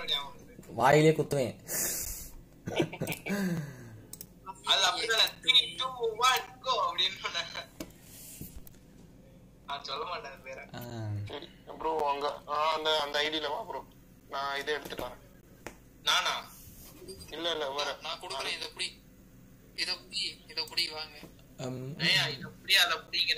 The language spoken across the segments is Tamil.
கூட ஞாபகம் வருது. வாயிலே குத்துவேன் அது அப்படிதான் த்ரீ டூ ஒன் கோ அப்படின்னு சொன்னாங்க நான் சொல்ல மாட்டேன் அது வேற ஆ, சரி ப்ரோ அங்க ஆ, அந்த அந்த ஐடியில வா ப்ரோ நான் இதை எடுத்துட்டு வரேன் நானா இல்ல இல்ல வர நான் கொடுக்குறேன் இதை புடி இதை புடி இதை புடி வாங்க ம், ஏன் இது அப்படியே அதை அப்படிங்கிற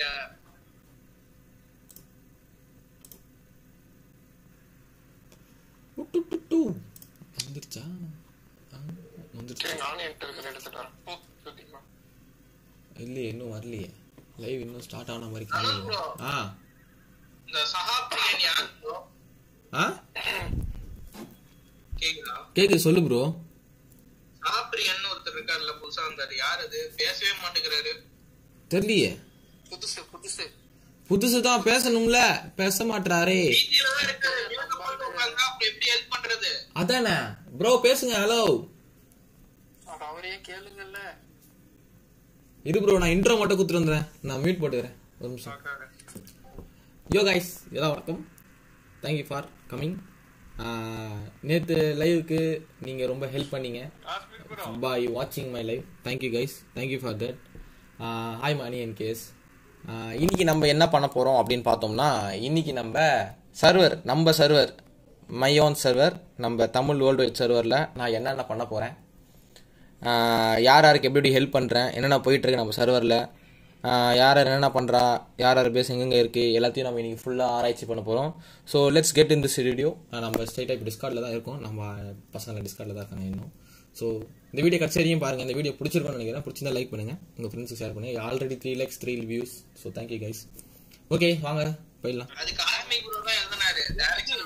டு, டு, டு, டு. வந்துருச்சா ஆ, வந்துருச்சு சரி நானே எடுத்து இருக்கிறேன் எடுத்துட்டு வரேன் போ, சுத்திக்கோ இல்லையே இன்னும் வரலையே லைவ் இன்னும் ஸ்டார்ட் ஆன மாதிரி Hello, காலையில் bro. ஆ இந்த சகாப்ரியன் யார் bro? ஆ கேக்குதா கேக்குது சொல்லு ப்ரோ சகாப்ரியன் ஒருத்தர் இருக்காருல்ல புதுசா வந்தாரு யார் அது பேசவே மாட்டேங்கிறாரு தெரியலையே புதுசு புதுசு புதுசு தான் பேசணும்ல பேச மாட்டாரே வீதியில தான் இருக்காரு இவங்க மட்டும் உட்கார்ந்தா அப்புறம் எப்படி ஹெல்ப் பண்றது அதானே ப்ரோ பேசுங்க ஹலோ அட அவரையே கேளுங்கல்ல இரு ப்ரோ நான் இன்ட்ரோ மட்டும் குத்துட்டு வந்துடுறேன் நான் மியூட் போட்டுக்கிறேன் ஒரு நிமிஷம் யோ கைஸ் எல்லாம் வணக்கம் தேங்க்யூ ஃபார் கம்மிங் நேற்று லைவுக்கு நீங்கள் ரொம்ப ஹெல்ப் பண்ணீங்க பை வாட்சிங் my live thank you guys thank you for that hi Mani and guys இன்னைக்கு நம்ம என்ன பண்ண போகிறோம் அப்படின்னு பார்த்தோம்னா இன்னைக்கு நம்ம சர்வர் நம்ம சர்வர் மை ஓன் சர்வர் நம்ம தமிழ் வேர்ல்டு வைட் சர்வரில் நான் என்னென்ன பண்ண போகிறேன் யார் யாருக்கு எப்படி எப்படி ஹெல்ப் பண்ணுறேன் என்னென்ன போயிட்டுருக்கு நம்ம சர்வரில் யார் யார் என்னென்ன பண்ணுறா யார் யார் பேஸ் எங்கெங்கே இருக்குது எல்லாத்தையும் நம்ம இன்னைக்கு ஃபுல்லாக ஆராய்ச்சி பண்ண போகிறோம் so let's get in this video நம்ம ஸ்ட்ரைட்டாக இப்போ டிஸ்கார்டில் தான் இருக்கோம் நம்ம பசங்க டிஸ்கார்டில் தான் இருக்காங்க இன்னும் ஸோ இந்த வீடியோ கடைசி வரையும் பாருங்கள் இந்த வீடியோ பிடிச்சிருக்கோம்னு நினைக்கிறேன் பிடிச்சிருந்தா லைக் பண்ணுங்கள் உங்கள் ஃப்ரெண்ட்ஸுக்கு ஷேர் பண்ணுங்கள் already three likes three views so thank you guys okay வாங்க போயிடலாம் அதுக்கு ஆர்மி குரு தான் எழுதினாரு டைரக்ஷன்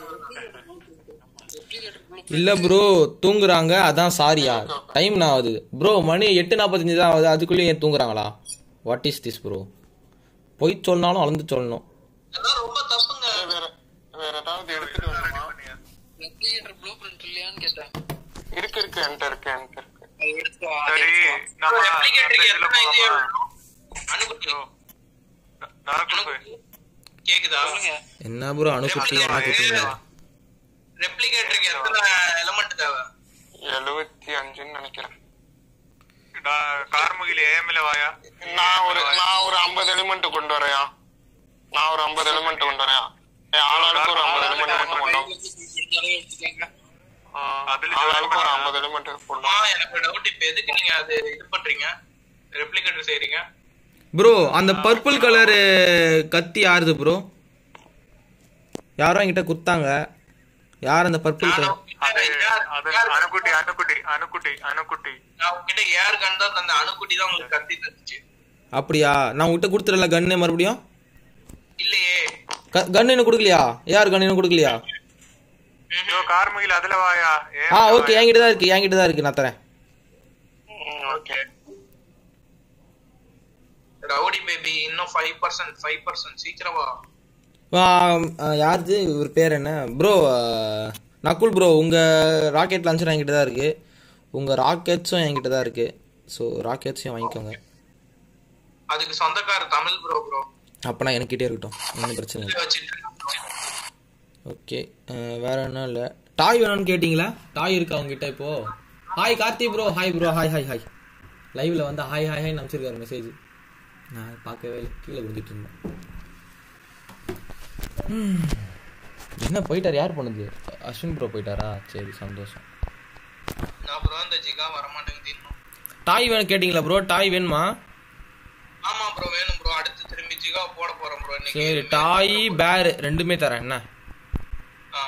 இல்ல ப்ரோ தூங்குறாங்க அதான் சாரியா டைம் நான் ஆகுது ப்ரோ மணி எட்டு நாற்பத்தஞ்சு தான் ஆகுது அதுக்குள்ளேயே ஏன் தூங்குறாங்களா வாட் இஸ் திஸ் ப்ரோ பொய் சொன்னாலும் அளந்து சொல்லணும் அதெல்லாம் ரொம்ப தப்புங்க வேற வேற ஏதாவது எடுத்துட்டு வரணுமா ரெப்ளிகேட்டர் ப்ளூ பிரிண்ட் இல்லையான்னு கேட்டேன் இருக்கு இருக்கு என்கிட்ட இருக்கு என்கிட்ட இருக்கு அது எடுத்து வா, சரி எடுத்து வா. நம்ம ரெப்ளிகேட்டருக்கு இதுல எத்தனை இது போலாமா? எழுதணும்? அணுகுட்டி நான் கொடுப்பேன். அணுகுட்டி. கேக்குதா சொல்லுங்க என்ன ப்ரோ அணுகுட்டி அணுகுட்டிங்க ரெப்ளிகேட்டருக்கு எத்தனை எலமெண்ட் தேவை எழுபத்தி அஞ்சுன்னு நினைக்கிறேன் நான் கார்முகில் ஏஎம்ல வாயா நான் ஒரு நான் ஒரு ஐம்பது எலிமெண்ட் கொண்டு வரையா நான் ஒரு ஐம்பது எலிமெண்ட் கொண்டு வரையா என் ஆளாளுக்கு ஒரு ஐம்பது எலிமெண்ட் மட்டும் கொண்டு வா. அளவு எடுத்துக்கோங்க ஆ, அதுல ஆளாளுக்கு ஒரு ஐம்பது எலிமெண்ட் கொண்டு அம்மா வா. எனக்கு டவுட் இப்ப எதுக்கு நீங்க அது இது பண்றீங்க ரெப்ளிகேட்டர் செய்றீங்க ப்ரோ அந்த பர்பிள் கலரு கத்தி யாருது ப்ரோ யாரோ என்கிட்ட குத்தாங்க யார் அந்த பர்பிள் கலர் அது யார் அது யார் அணுக்குட்டி அணுக்குட்டி அணுக்குட்டி அணுக்குட்டி நான் உங்ககிட்ட ஏர் கன் தான் தந்த அணுக்குட்டி தான் உங்களுக்கு கத்தி தந்துச்சு அப்படியா நான் உங்ககிட்ட கொடுத்துடல கன்னு மறுபடியும் இல்லையே கன்னு இன்னும் கொடுக்கலையா யார் கன்னு இன்னும் கொடுக்கலையா ஐயோ கார்முகில் அதுல வாயா ஆ ஓகே என்கிட்ட தான் இருக்கு என்கிட்ட தான் இருக்கு நான் தரேன் ம், ஓகே ரவுடி பேபி இன்னும் ஃபைவ் பர்சன்ட் ஃபைவ் பர்சன்ட் சீக்கிரமா ஆ, ஆ, யாருது இவர் பேர் என்ன ப்ரோ நக்குல் ப்ரோ உங்கள் ராக்கெட் லான்ச்சர் என்கிட்ட தான் இருக்குது உங்கள் ராக்கெட்ஸும் என்கிட்ட தான் இருக்குது ஸோ ராக்கெட்ஸையும் வாங்கிக்கோங்க அதுக்கு சொந்தக்காரர் தமிழ் ப்ரோ ப்ரோ அப்போனா எனக்கிட்டே இருக்கட்டும் ஒன்றும் பிரச்சனை இல்லை வச்சுட்டு ஓகே வேற என்ன இல்லை டாய் வேணும்னு கேட்டிங்களா டாய் இருக்கா உங்ககிட்ட இப்போ hi Karthi bro hi bro hi hi hi லைவ்ல வந்து ஹாய் ஹாய் ஹாய் அனுப்பிச்சிருக்காரு மெசேஜ் நான் பார்க்கவே இல்லை கீழே கொடுத்துட்டு இருந்தேன் ம். என்ன போயிட்டார் யார் பண்ணுது அஸ்வின் ப்ரோ போயிட்டாரா சரி சந்தோஷம் நான் ப்ரோ இந்த ஜிகா வரமாட்டேங்குது இன்னும் டாய் வேணும் கேட்டிங்களா ப்ரோ டாய் வேணுமா ஆமா ப்ரோ வேணும் ப்ரோ அடுத்து திரும்பி ஜிகா போட போறோம் ப்ரோ இன்னைக்கு சரி டாய் பேர் ரெண்டுமே தரேன் என்ன ஆ.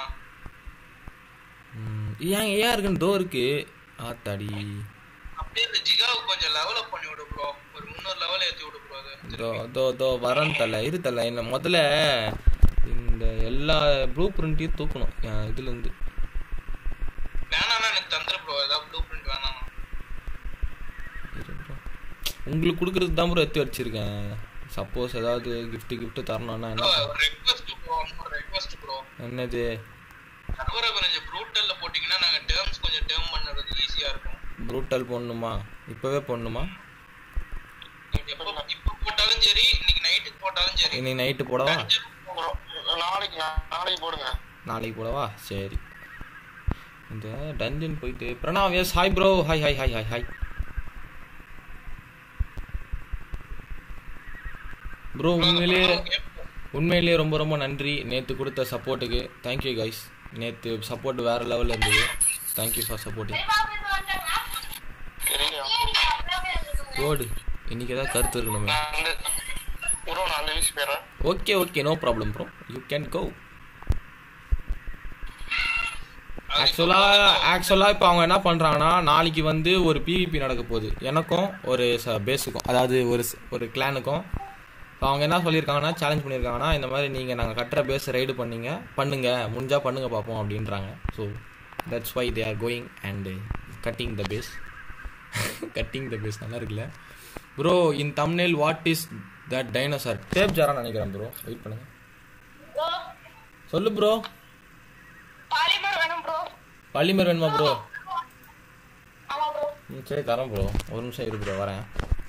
ம், ஏன் ஏன் இருக்குன்னு தோ இருக்கு ஆத்தாடி அப்படியே இந்த ஜிகாவுக்கு கொஞ்சம் லெவல் அப் பண்ணி விடு ப்ரோ ஒரு முன்னூறு லெவல் ஏத்தி விடு ப்ரோ அது தோ தோ தோ வரேன் தல இரு தல என்ன முதல்ல இந்த எல்லா ப்ளூ பிரிண்ட்டையும் தூக்கணும் என் இதுல இருந்து வேணாம்னா எனக்கு தந்துரு ப்ரோ ஏதாவது ப்ளூ பிரிண்ட் வேணாம் இரு bro. உங்களுக்கு கொடுக்கறது தான் ப்ரோ எடுத்து வச்சிருக்கேன் சப்போஸ் ஏதாவது gift gift தரணும்னா என்ன பண்ண- ரெக்வஸ்ட் ப்ரோ ரெக்வஸ்ட் ப்ரோ என்னது சர்வரை கொஞ்சம் ப்ரூட்டல்ல போட்டீங்கன்னா நாங்க டேர்ம்ஸ் கொஞ்சம் டேர்ம் பண்ணுறது ஈஸியா இருக்கும் ப்ரூட்டல் போடணுமா இப்பவே போடணுமா நீங்க எப்போ இப்போ போட்டாலும் சரி இன்னைக்கு நைட்டுக்கு போட்டாலும் சரி இன்னைக்கு நைட்டு போடவா நாளைக்கு நாளைக்கு போடுங்க நாளைக்கு போடவா சரி இந்த டஞ்சன் போயிட்டு Pranav S hi bro hi hi hi hi hi bro உண்மையிலேயே உண்மையிலேயே ரொம்ப ரொம்ப நன்றி நேற்று கொடுத்த சப்போர்ட்டுக்கு தேங்க்யூ கைஸ் நேற்று சப்போர்ட் வேறு லெவலில் இருந்தது தேங்க்யூ ஃபார் சப்போர்ட்டிங் தெரியலையா கோடு இன்னைக்கு ஏதாவது கருத்து இருக்கணுமே நான் அந்த ப்ரோ நான் அந்த வீசி போயிடுறேன் okay okay no problem bro you can go ஆக்சுவலாக ஆக்சுவலாக இப்போ அவங்க என்ன பண்ணுறாங்கன்னா நாளைக்கு வந்து ஒரு பிவிபி நடக்க போகுது எனக்கும் ஒரு ச பேஸுக்கும் அதாவது ஒரு ஸ்- ஒரு கிளானுக்கும் இப்போ அவங்க என்ன சொல்லியிருக்காங்கன்னா சேலஞ்ச் பண்ணியிருக்காங்கன்னா இந்த மாதிரி நீங்கள் நாங்கள் கட்டுற பேஸ் ரைடு பண்ணீங்க பண்ணுங்க முடிஞ்சால் பண்ணுங்க பார்ப்போம் அப்படின்றாங்க so that's why they are going and cutting the base cutting the base நல்லா இருக்குல்ல bro in thumbnail what is that dinosaur டேப் ஜாரா நினைக்கிறேன் ப்ரோ வெயிட் பண்ணுங்க சொல்லு ப்ரோ பாலிமர் வேணும் ப்ரோ பள்ளிமர் வேணுமா ப்ரோ ஆமா ப்ரோ ம் சரி தரேன் ப்ரோ ஒரு நிமிஷம் இரு ப்ரோ வரேன்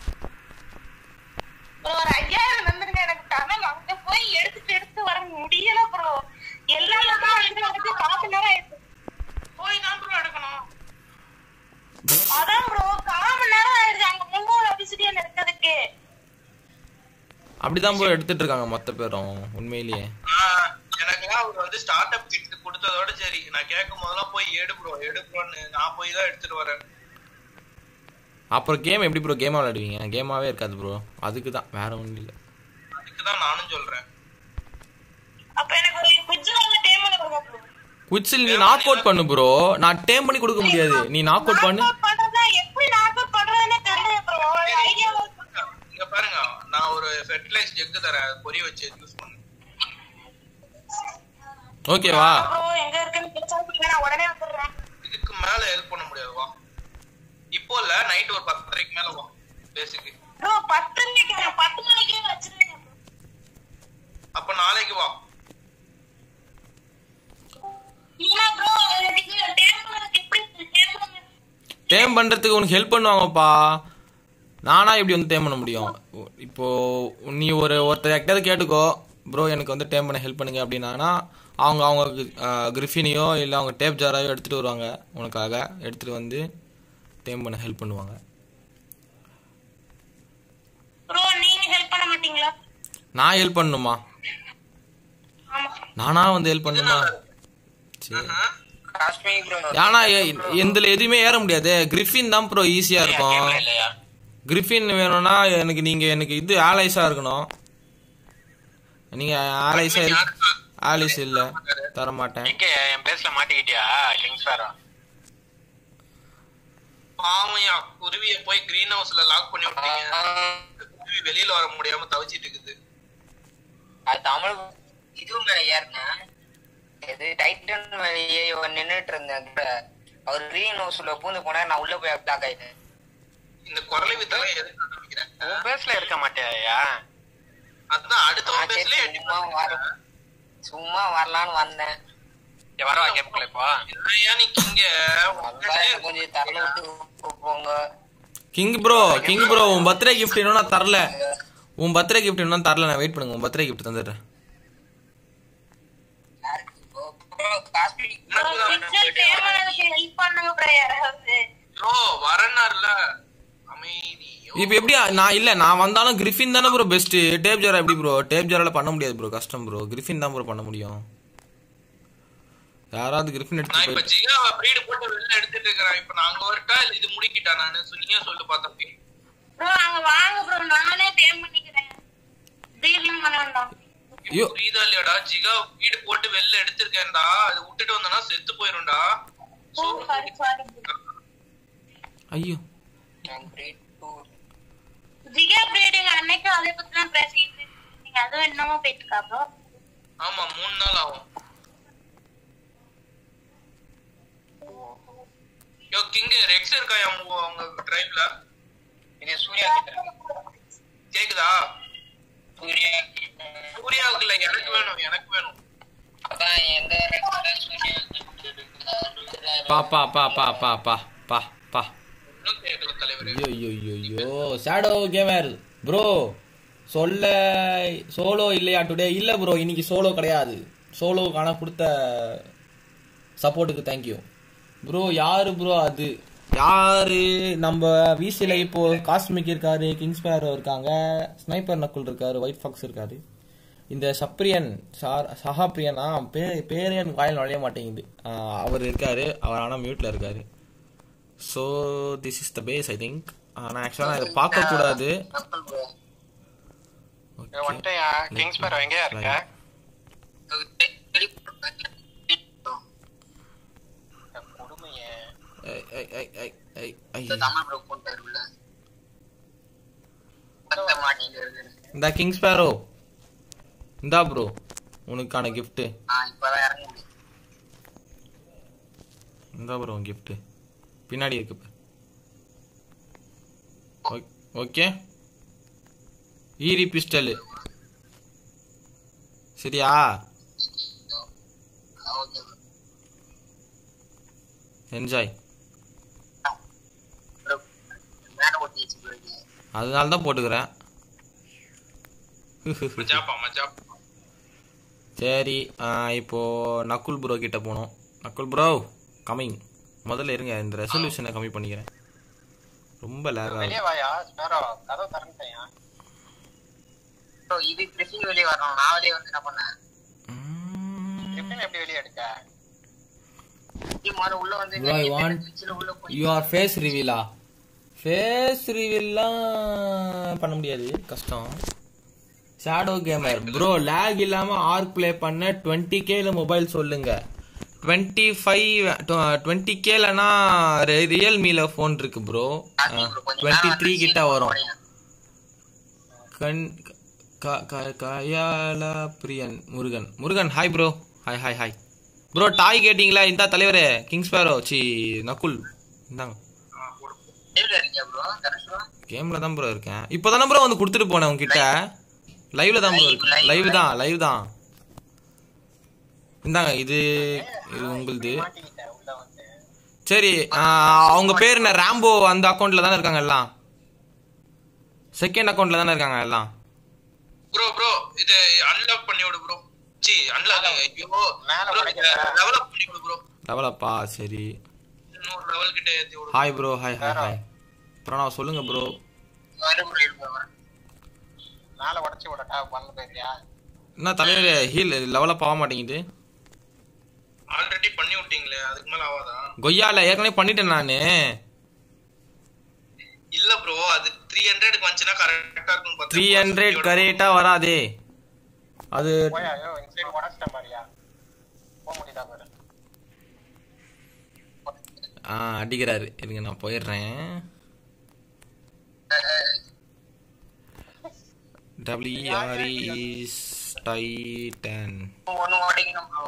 ப்ரோ ஒரு ஐயாயிரம் வந்துருங்க எனக்கு தமிழ் அங்க போய் எடுத்துட்டு எடுத்து வர முடியல ப்ரோ எல்லாரும் தான் வந்து வந்து காசு நேரம் ஆயிடுச்சு போய் தான் ப்ரோ எடுக்கணும் அதான் ப்ரோ கால் மணி நேரம் ஆயிடுச்சு அங்க முன்னூறு அபிசிடியன் இருக்கிறதுக்கு அப்படிதான் ப்ரோ எடுத்துட்டு இருக்காங்க மொத்த பேரும் உண்மையிலேயே ஆஹ் எனக்கெல்லாம் அவர் வந்து ஸ்டார்ட் அப் கிட் கொடுத்ததோட சரி நான் கேட்கும் போதெல்லாம் போய் எடு ப்ரோ எடு ப்ரோன்னு நான் போய் தான் எடுத்துட்டு வரேன் அப்புறம் கேம் எப்படி ப்ரோ கேமாக விளையாடுவீங்க கேமாவே இருக்காது ப்ரோ அதுக்கு தான் வேற ஒன்றும் இல்லை அதுக்கு தான் நானும் சொல்றேன் அப்ப எனக்கு ஒரு குஜ்ஜு வந்து டேம் பண்ண ப்ரோ குச்சில் நீ நாக் அவுட் பண்ணு ப்ரோ நான் டேம் பண்ணி கொடுக்க முடியாது நீ நாக் அவுட் பண்ணு பண்றதா எப்படி நாக் அவுட் பண்றதுன்னு தெரியல ப்ரோ ஐடியா இங்க பாருங்க நான் ஒரு ஃபெர்டிலைஸ் ஜெக்கு தரேன் அது பொரிய வச்சு யூஸ் பண்ணு ஓகேவா ப்ரோ எங்க இருக்குன்னு கேட்டா நான் உடனே வந்துடுறேன் இதுக்கு மேல ஹெல்ப் பண்ண முடியாது வா இப்போ இல்ல நைட் ஒரு பத்தரைக்கு மேல வா பேசிக்கு ப்ரோ பத்து மணிக்கு பத்து மணிக்கே வச்சிருங்க அப்ப நாளைக்கு வா இல்ல ப்ரோ எனக்கு டேம் பண்ணதுக்கு எப்படி டேம் பண்ண டேம் பண்றதுக்கு உனக்கு ஹெல்ப் பண்ணுவாங்கப்பா நானா இப்படி வந்து டேம் பண்ண முடியும் இப்போ நீ ஒரு ஒருத்தர் யார்கிட்டயாவது கேட்டுக்கோ ப்ரோ எனக்கு வந்து டேம் பண்ண ஹெல்ப் பண்ணுங்க அப்படின்னா அவங்க அவங்க கிரிஃபினியோ இல்லை அவங்க டேப் ஜாராயோ எடுத்துட்டு வருவாங்க உனக்காக எடுத்துட்டு வந்து டேம் பண்ண ஹெல்ப் பண்ணுவாங்க ப்ரோ நீங்க ஹெல்ப் பண்ண மாட்டீங்களா நான் ஹெல்ப் பண்ணணுமா ஆமா நானா வந்து ஹெல்ப் பண்ணணுமா சரி காஷ்மீர் ப்ரோ ஏன்னா எ- எந்துல எதுவுமே ஏற முடியாது கிரிஃபின் தான் ப்ரோ ஈஸியா இருக்கும் இல்லையா கிரிஃபின் வேணும்னா எனக்கு நீங்க எனக்கு இது ஆலைஸா இருக்கணும் நீங்க ஆலைஸா ஆலிஸ் இல்ல தர மாட்டேன் எங்க என் பேஸ்ல மாட்டிக்கிட்டியா கிங்ஸ் வேற பாவையா குருவிய போய் கிரீன் ஹவுஸ்ல லாக் பண்ணி விட்டீங்க குருவி வெளியில வர முடியாம தவிச்சிட்டு இருக்குது அது தமிழ் இதுவும் மேல ஏறினேன் இது டைட்டன் மேலேயே நின்னுட்டு இருந்தேன் கூட அவர் கிரீன் ஹவுஸ்ல பூந்து போனா நான் உள்ள போய் பிளாக் ஆயிட்டேன் இந்த குரலை வித்தெல்லாம் எதுக்கு நினைக்கிறேன் உன் பேஸ்ல இருக்க மாட்டேயா அதான் அடுத்தவன் பேசல சும்மா வர சும்மா வரலான்னு வந்தேன் வரவா கேம்குள்ள இப்போ என்னையா நீ இங்க வந்தா கொஞ்சம் தரல விட்டு போங்க கிங் ப்ரோ கிங் ப்ரோ உன் பர்த்டே கிஃப்ட் இன்னும் நான் தரல உன் பர்த்டே கிஃப்ட் இன்னும் தரல நான் வெயிட் பண்ணுங்க உன் பர்த்டே கிஃப்ட் தந்துடுறேன் காஷ்மீர் டேம் பண்ணதுக்கு ஹெல்ப் பண்ணுங்க ப்ரோ யாராவது ப்ரோ வரனார்ல அமைதி இப்போ எப்படி நான் இல்ல நான் வந்தாலும் கிரிஃபின் தானே ப்ரோ பெஸ்ட் டேப் ஜாரா எப்படி ப்ரோ டேப் ஜாரால பண்ண முடியாது ப்ரோ கஷ்டம் ப்ரோ கிரிஃபின் தான் ப்ரோ பண்ண முடியும் யாராவது கிரிஃபின் நான் எடுத்து இப்ப போயிட்டு ஜிகாவை பிரீடு போட்டு வெளில எடுத்துட்டு இருக்கிறேன் இப்ப நாங்க வரட்டா இல்ல இது முடிக்கிட்டா நானு சொன்னீங்க சொல்லு பார்த்தா ப்ரோ அங்க வாங்க ப்ரோ நானே டேம் பண்ணிக்கிறேன் ரீலிங் பண்ண வேண்டாம் ஐயோ. புரியுதா இல்லையாடா ஜிகா வீடு போட்டு வெளில எடுத்திருக்கேன்டா அது விட்டுட்டு வந்தனா செத்து போயிரும்டா ஓ சாரி சாரி ஐயோ ஜிகா பிரீடிங் அன்னைக்கு அதை பத்தி தான் பேசிட்டு இருக்கீங்க அதுவும் என்னமோ போயிட்டு இருக்கா ப்ரோ ஆமா மூணு நாள் ஆகும் யோ கிங் ரெக்ஸ் இருக்கா அவங்க அவங்க டிரைவ்ல இது சூர்யா கிட்ட கேக்குதா சூர்யா சூர்யாவுக்கு இல்ல எனக்கு வேணும் எனக்கு வேணும் அதான் எந்த சூர்யா பா பா பா பா பா பா பா பா இன்னும் கேட்கல தலைவரே ஐயோ ஐயோ ஐயோ ஐயோ ஷேடோ கேமர் ப்ரோ சொல்ல சோலோ இல்லையா டுடே இல்ல ப்ரோ இன்னைக்கு சோலோ கிடையாது சோலோவுக்கான கொடுத்த சப்போர்ட்டுக்கு தேங்க்யூ ப்ரோ யாரு ப்ரோ அது யாரு நம்ம விசில இப்போ காஸ்மிக் இருக்காரு கிங்ஸ் பேரோ இருக்காங்க ஸ்னைப்பர் நக்குல் இருக்காரு ஒயிட் ஃபாக்ஸ் இருக்காரு இந்த சப்ரியன் சார் சஹாப்ரியனா பே பேரே எனக்கு வாயில் நுழைய மாட்டேங்குது ஆஹ் அவர் இருக்காரு அவர் ஆனால் மியூட்ல இருக்காரு so this is the base I think ஆனால் ஆக்சுவலாக இதை பார்க்கக்கூடாது வந்துட்டேயா கிங்ஸ் பேர் எங்கேயா இருக்க கொடுமையே ஐ, ஐ, ஐ, ஐ, ஐ, ஐ. தமிழ் ப்ரோ போட்டாரு உள்ள பத்த மாட்டேங்கிறது இந்தா கிங்ஸ் பேரோ இந்தா ப்ரோ உனக்கான gift ஆஹ் இப்பதான் இறங்க முடியும் இந்தா ப்ரோ உன் gift பின்னாடி இருக்கு பாரு. ஓ- ஓகே ஈரி பிஸ்டலு சரியா ஓகே என்ஜாய் ப்ரோ மேல ஓட்டி வச்சுக்கிறீங்க அதனால தான் போட்டுக்கிறேன் மச்சாப்பா மச்சாப்பா சரி ஆ, இப்போ நக்குல் ப்ரோ கிட்ட போனோம் நக்குல் ப்ரோ கமிங் முதல்ல இருங்க இந்த ரெசல்யூஷனை கம்மி பண்ணிக்கிறேன் ரொம்ப லேக் வெளியே ஆகுது வாயா ஸ்பேரோ கதவு திறந்துட்டேயா ப்ரோ இது கிறிஸ்டின் வெளியே வரணும் நான் வெளியே வந்து என்ன பண்ணேன் கிரிப்டின் எப்படி வெளியே எடுக்க இது முதல்ல உள்ள வந்து Bro, I want- கிச்சன்ல உள்ள போய் யூ ஆர் ஃபேஸ் ரிவீலா ஃபேஸ் ரிவீல்லாம் பண்ண முடியாது கஷ்டம் ஷேடோ கேமர் ப்ரோ லேக் இல்லாம ஆர்க் ப்ளே பண்ண டுவெண்ட்டி கேல மொபைல் சொல்லுங்க டுவெண்ட்டி ஃபைவ் டுவெண்ட்டி கேலனா ரியல்மில ஃபோன் இருக்கு ப்ரோ டுவெண்ட்டி த்ரீ கிட்ட வரும் கண் க- க- கயால Priyan Murugan Murugan hi bro hi hi hi bro டாய் கேட்டிங்களா இந்த தலைவரே கிங்ஸ் பேரோ சி நக்குல் இந்தாங்க எவ்வளவு இருக்கீங்க ப்ரோ கரெக்டா கேம்ல தான் ப்ரோ இருக்கேன் இப்போதானே ப்ரோ வந்து கொடுத்துட்டு போனேன் உங்ககிட்ட லைவ்ல தான் ப்ரோ இருக்கு Live, லைவ் தான் லைவ் தான் இந்தாங்க இது இது உங்களுது மாட்டிக்கிட்டேன் உள்ள வந்து சரி ஆ, அவங்க பேர் என்ன ராம்போ அந்த அக்கௌண்ட்ல தானே இருக்காங்க எல்லாம் செகண்ட் அக்கௌண்ட்ல தானே இருக்காங்க எல்லாம் ப்ரோ ப்ரோ இது அன்லாக் பண்ணி விடு ப்ரோ சி அன்லாக் ஐயோ மேல ப்ரோ உடைக்கிறேன். டெவலப் பண்ணி விடு ப்ரோ லெவலப்பா சரி இன்னொரு லெவல் கிட்ட ஏத்தி விடு hi bro hi hi hi Pranav சொல்லுங்க ப்ரோ மறுபடியும் இருப்பேன் மேல உடைச்சு விடட்டா பண்ண போயிருக்கியா என்ன தலைவர் ஹீல் லெவலப் ஆக மாட்டேங்குது ஆல்ரெடி பண்ணி விட்டீங்களே அதுக்கு மேல ஆவாதா கொய்யால ஏற்கனவே பண்ணிட்டேன் நானு இல்ல ப்ரோ அது த்ரீ ஹண்ட்ரடுக்கு வந்துச்சுன்னா கரெக்டா இருக்கும் பார்த்தேன். த்ரீ ஹண்ட்ரட் கரெக்டா வராதே அது போயா ஐயோ இந்த சைடு உடச்சிட்ட மாதிரியா போக முடியுதா பாரு ஆ அடிக்கிறாரு இருங்க நான் போயிடுறேன் டபிள்யூஆர்இ இஸ் டைட்டன் ஒண்ணு உடைக்கணும் ப்ரோ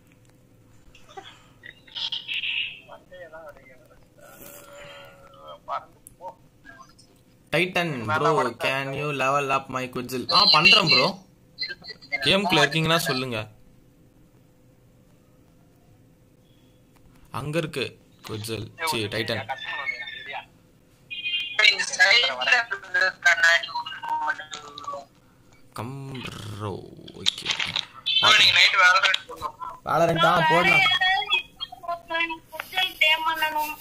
பறந்து போ titan bro can you level up my குஜில் ஆ பண்றேன் ப்ரோ கேம்குள்ள இருக்கீங்கன்னா சொல்லுங்க அங்க இருக்கு குஜில் சி டைட்டன் கஷ்டமா வந்துடுறேன் இல்லையா இந்த சைடுல இருக்கிற கண்ணாடி ஒண்ணு மட்டும் bro. கம்ப்ரோ ஓகே ப்ரோ நீங்க நைட் வேற ரேட் பண்ணணும் வேலரண்டா போடலாம் டேம் பண்ணணும்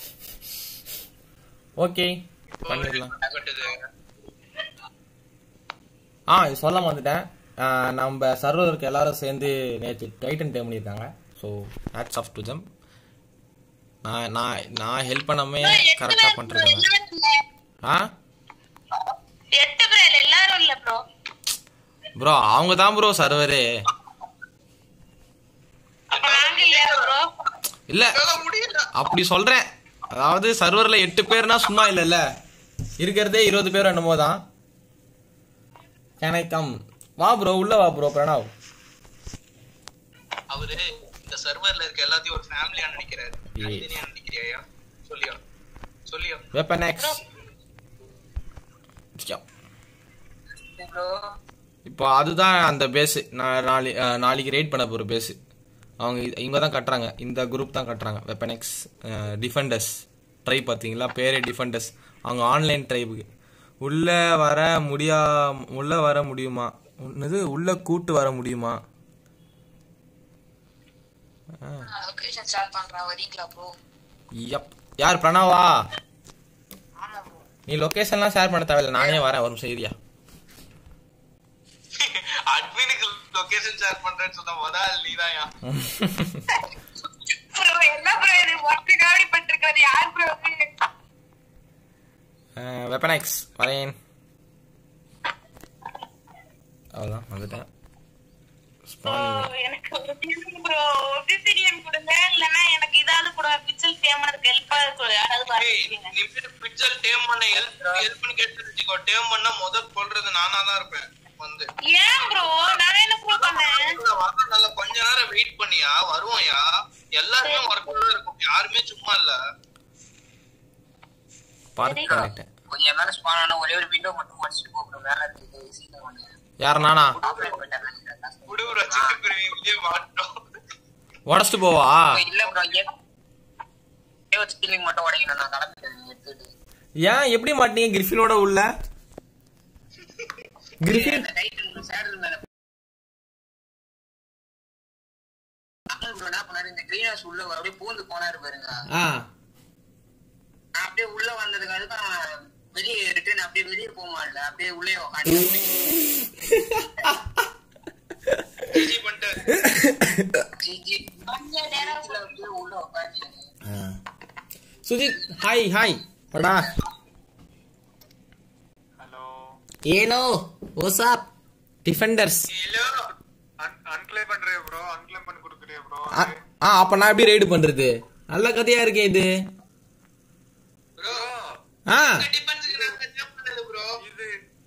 ஓகே பண்ணிடலாம் கட்டுது ஆ இது சொல்ல வந்துட்டேன் ஆ, நம்ம சர்வருக்கு எல்லாரும் சேர்ந்து நேற்று டைட்டன் டே பண்ணியிருக்காங்க ஸோ ஹேட்ஸ் ஆஃப் டு ஜம் நான் நான் நான் ஹெல்ப் பண்ணாமே கரெக்டாக பண்ணிருக்காங்க ஆ எட்டு பேர் எல்லாரும் இல்ல ப்ரோ ப்ரோ அவங்க தான் ப்ரோ சர்வரு அப்ப நாங்க இல்லையா ப்ரோ இல்ல முடியல அப்படி சொல்றேன் அதாவது சர்வர்ல எட்டு பேர்னா சும்மா இல்லைல்ல இருக்கிறதே இருபது பேர் என்னமோ தான் கம் வா ப்ரோ உள்ள வா ப்ரோ பிரணவ் அவரு இந்த சர்வர்ல இருக்க எல்லாத்தையும் ஒரு ஃபேமிலியா நினைக்கிறாரு ஏய். தனித்தனியா நினைக்கிறியா சொல்லியா சொல்லியா வெப்பன் எக்ஸ் bro. இப்போ அதுதான் அந்த பேஸ் நான் நாளை அஹ், நாளைக்கு ரைட் பண்ண போகிற பேஸ் அவங்க இ- இவங்க தான் கட்டுறாங்க இந்த குரூப் தான் கட்டுறாங்க வெப்பன் எக்ஸ் டிஃபெண்டர்ஸ் ட்ரை பார்த்தீங்களா பேரே டிஃபெண்டர்ஸ் அவங்க ஆன்லைன் ட்ரைபுக்கு உள்ள வர முடியா உள்ள வர முடியுமா என்னது உள்ள கூட்டு வர முடியுமா லொகேஷன் ஸ்டார்ட் பண்றேன் வரீங்களா ப்ரோ யப் யார் பிரணவா ஆமா ப்ரோ நீ லொகேஷன்லாம் ஷேர் பண்ண தேவையில்ல நானே வரேன் ஒரு நிமிஷம் ஏரியா அட்மினுக்கு லொகேஷன் ஷேர் பண்றேன்னு சொன்ன முதல் நீதாயா ப்ரோ என்ன ப்ரோ இது ஒர்க்கு காடி பட்டிருக்கிறது யார் ப்ரோ வெப்பனைக்ஸ் வரேன் அவ்வளோதான் வந்துட்டேன் Spawning. எனக்கு ஒரு ப்ரோ ஒபிசிடியன் கொடுங்க இல்லனா எனக்கு இதாவது கூட பிச்சல் தேமனதுக்கு ஹெல்ப்பா இருக்கும் யாராவது பாருங்க நீ பிக்சல் டேம் பண்ண ஹெல்ப் ஹெல்ப்னு கேட்டு வச்சுக்கோ டேம் பண்ணா முதல் சொல்றது நானா தான் இருப்பேன் வந்து ஏன் ப்ரோ நான் என்ன ப்ரோ பண்ணேன் வர நல்ல கொஞ்ச நேரம் வெயிட் பண்ணியா வருவோம்யா எல்லாருமே ஒர்க் தான் இருக்கும் யாருமே சும்மா இல்ல பார்க் பண்ணிட்டேன் கொஞ்சம் மேல ஸ்பான் ஆனா ஒரே ஒரு விண்டோ மட்டும் உடச்சிட்டு போகணும் மேல இருக்கு சீக்கிரம் ஒண்ணு யார் நானா ஆப்ரேட் பண்ணிட்டேன் குடுவுற சிட்டு பிரிவி வெளியே மாட்டோம் உடச்சிட்டு போவா இல்ல ப்ரோ ஏன் ஒரு ஸ்கில்லிங் மட்டும் உடைக்கணும் நான் கிளம்பிட்டேன் நீங்க எடுத்துட்டு ஏன் எப்படி மாட்டீங்க கிரிஃபினோட உள்ள கிரிஃபின் அந்த டைட்டில் சேடல் மேல அப்புறம் bro என்ன பண்ணாரு இந்த கிரீன் ஹவுஸ் உள்ள அப்படியே பூந்து போனாரு பாருங்க ஆ நான் அப்படியே உள்ள வந்ததுக்கு அதுக்கு நான் வெளியே ரிட்டர்ன் அப்படியே வெளியே போக மாட்டல அப்படியே உள்ளே உட்காந்து ஜிஜி பண்ணிட்டு ஜிஜி அப்படியே உள்ள உட்காந்து சுஜித் ஹாய் ஹாய் படா hello hello what's up defenders hello unclaim பண்றியா ப்ரோ அன்கிளைம் பண்ணி கொடுக்குறியா ப்ரோ ஆ அப்ப நான் எப்படி ரைடு பண்றது நல்ல கதையா இருக்கே இது ப்ரோ ஆ டிஃபென்ஸ்க்கு நான் டேம் பண்ணது ப்ரோ இது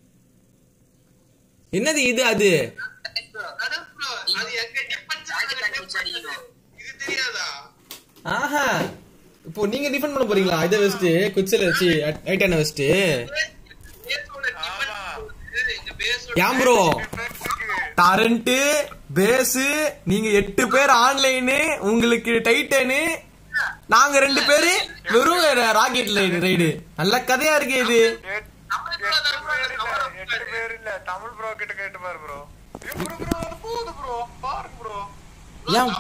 என்னது இது அது அதான் ப்ரோ அது எங்க டிஃபென்ஸ் இது தெரியாதா ஆஹா இப்போ நீங்க டிஃபெண்ட் பண்ண போறீங்களா இதை வச்சுட்டு குச்சில வச்சு ஐட்டான வச்சுட்டு பேஸோட டிஃபென்ஸ் எங்க பேஸோட ஏன் ப்ரோ டிஃபென்ஸுக்கு கரண்ட் பேஸ் நீங்க எட்டு பேர் ஆன்லைனு உங்களுக்கு டைட்டனு நாங்க ரெண்டு பேரு வெறும் ராக்கெட் ரைடு நல்ல கதையா இருக்கு இது எட்டு பேர் இல்ல எட்டு பேர் இல்ல தமிழ் ப்ரோ கிட்ட கேட்டு பாரு ப்ரோ ப்ரோ ப்ரோ அது போகுது ப்ரோ பாருங்க ப்ரோ ஏன்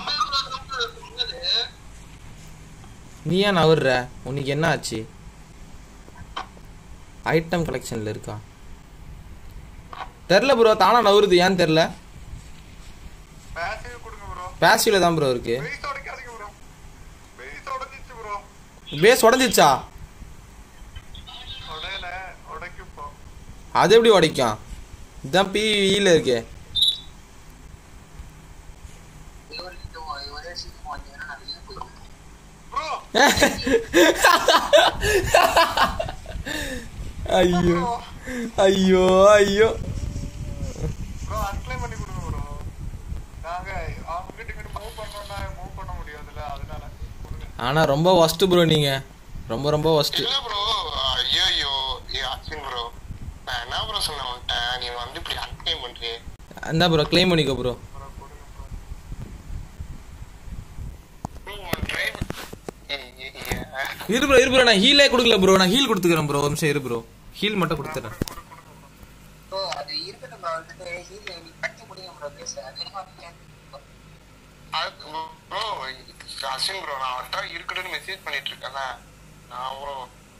நீ ஏன் நவர்ற உனக்கு என்ன ஆச்சு ஐட்டம் கலெக்ஷன்ல இருக்கா தெரில ப்ரோ தானா நவருது ஏன் தெரில பேசிவ் கொடுங்க ப்ரோ பேசிவ்ல தான் ப்ரோ இருக்கு பேஸ் உடைக்காதீங்க ப்ரோ பேஸ் உடைஞ்சிச்சு ப்ரோ பேஸ் உடஞ்சிச்சா உடையல உடைக்கும் இப்போ அது எப்படி உடைக்கும் இதுதான் பிவில இருக்கே ஒரே சீக்கிரம் வந்தீங்கன்னா நான் வெளியே போயிடுவேன் ப்ரோ ஐயோ ஐயோ ஐயோ ப்ரோ அன்கிளைம் பண்ணி கொடுங்க ப்ரோ நாங்க அவங்க கிட்ட கிட்ட மூவ் பண்ணோம்னா மூவ் பண்ண முடியாதுல்ல அதனால கொடுங்க ஆனா ரொம்ப ஒஸ்ட் ப்ரோ நீங்க ரொம்ப ரொம்ப ஒஸ்ட் இல்ல ப்ரோ ஐயோ ஏ அஸ்வின் ப்ரோ நான் என்ன ப்ரோ சொன்னேன் உன்கிட்ட நீ வந்து இப்படி அன்கிளைம் பண்றியே அந்த ப்ரோ க்ளைம் பண்ணிக்கோ ப்ரோ ப்ரோ கொடுங்க ப்ரோ ப்ரோ உன் டிரைவ் இரு ப்ரோ இரு ப்ரோ நான் ஹீலே கொடுக்கல ப்ரோ நான் ஹீல் கொடுத்துக்கிறேன் ப்ரோ ஒரு நிமிஷம் இரு ப்ரோ ஹீல் மட்டும் கொடுத்துறேன் ப்ரோ அது இருக்கட்டும் ப்ரோ வந்துட்டு ஹீல் நீ கட்டி முடியுங்க ப்ரோ பேச அது என்ன ப்ரோ அஸ்வின் ப்ரோ நான் அவர்கிட்ட இருக்கட்டும்னு மெசேஜ் பண்ணிட்டு இருக்கேன்ல நான் ப்ரோ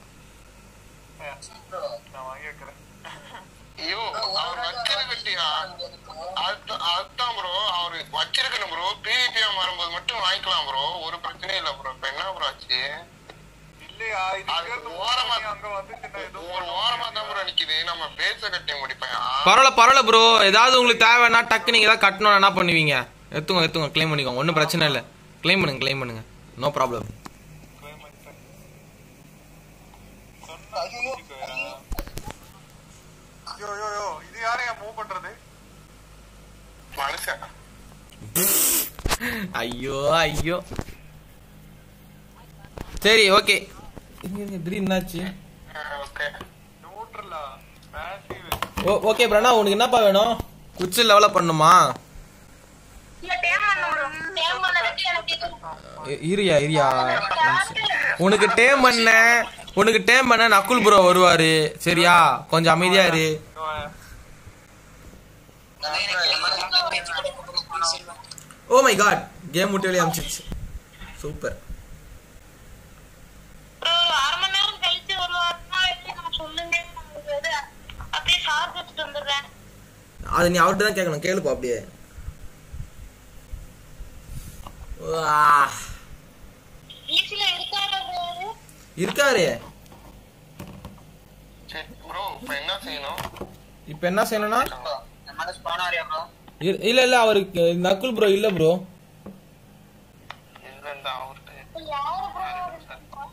ப்ரோ நான் வாங்கி வைக்கிறேன் ஐயோ அவர் வச்சிருக்கட்டியா அதுதான் அதுதான் ப்ரோ அவர் வச்சிருக்கணும் ப்ரோ பிவிபியா மாறும்போது மட்டும் வாங்கிக்கலாம் ப்ரோ ஒரு பிரச்சனையும் இல்ல ப்ரோ இப்ப என்ன ப்ரோ ஆச்சு இல்லையா இது அது இங்க இருந்து ஓரமா நீ அங்க வந்துச்சுன்னா எதுவும் ஒரு ஓரமா தான் ப்ரோ நிக்குது நம்ம பேச கட்டி முடிப்பேன் பரவாயில்ல பரவாயில்ல ப்ரோ ஏதாவது உங்களுக்கு தேவைன்னா டக்கு நீங்க ஏதாவது கட்டணும் என்ன பண்ணுவீங்க எடுத்துங்க எடுத்துங்க க்ளைம் பண்ணிக்கோங்க ஒன்றும் பிரச்சனை இல்லை க்ளைம் பண்ணுங்க க்ளைம் பண்ணுங்க நோ ப்ராப்ளம் யோ யோ யோ இது யாரையா மூவ் பண்றது மனுஷன் ஐயோ ஐயோ சரி ஓகே திடீர்னு என்னாச்சு ஓகே நியூட்ரலா பேசிவ் ஓ ஓகே பிரணா உனக்கு என்னப்பா வேணும் குச்சி லெவலப் பண்ணுமா இல்ல டேம் பண்ண ப்ரோ டேம் பண்ணதுக்கு எனக்கு இது இ- இரியா இரியா உனக்கு டேம் பண்ண உனக்கு டேம் பண்ண நக்குல் ப்ரோ வருவாரு சரியா கொஞ்சம் அமைதியா இரு ஓ மை காட் கேம் விட்டு வெளியே அமிச்சிருச்சு சூப்பர் அது நீ அவர்கிட்ட தான் கேட்கணும் கேளுப்பா அப்படியே வா. ஈஸில இருக்காரு bro. இருக்காரு சரி ப்ரோ இப்ப என்ன செய்யணும் இப்ப என்ன செய்யணும்னா நம்ம ஸ்பான் ஆரியா ப்ரோ இ- இல்ல இல்ல அவருக்கு நக்குல் ப்ரோ இல்ல ப்ரோ இல்ல இந்த அவர்கிட்ட இப்ப யாரு bro?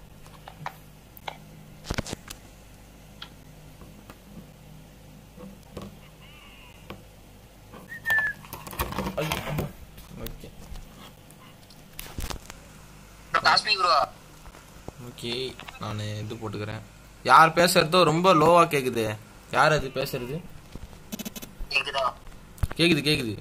Okay bro cosmic bro okay நான் இது போட்டுக்கிறேன் யார் பேசுறதோ ரொம்ப லோவா கேக்குது யார் அது பேசுறது கேக்குதா கேக்குது கேக்குது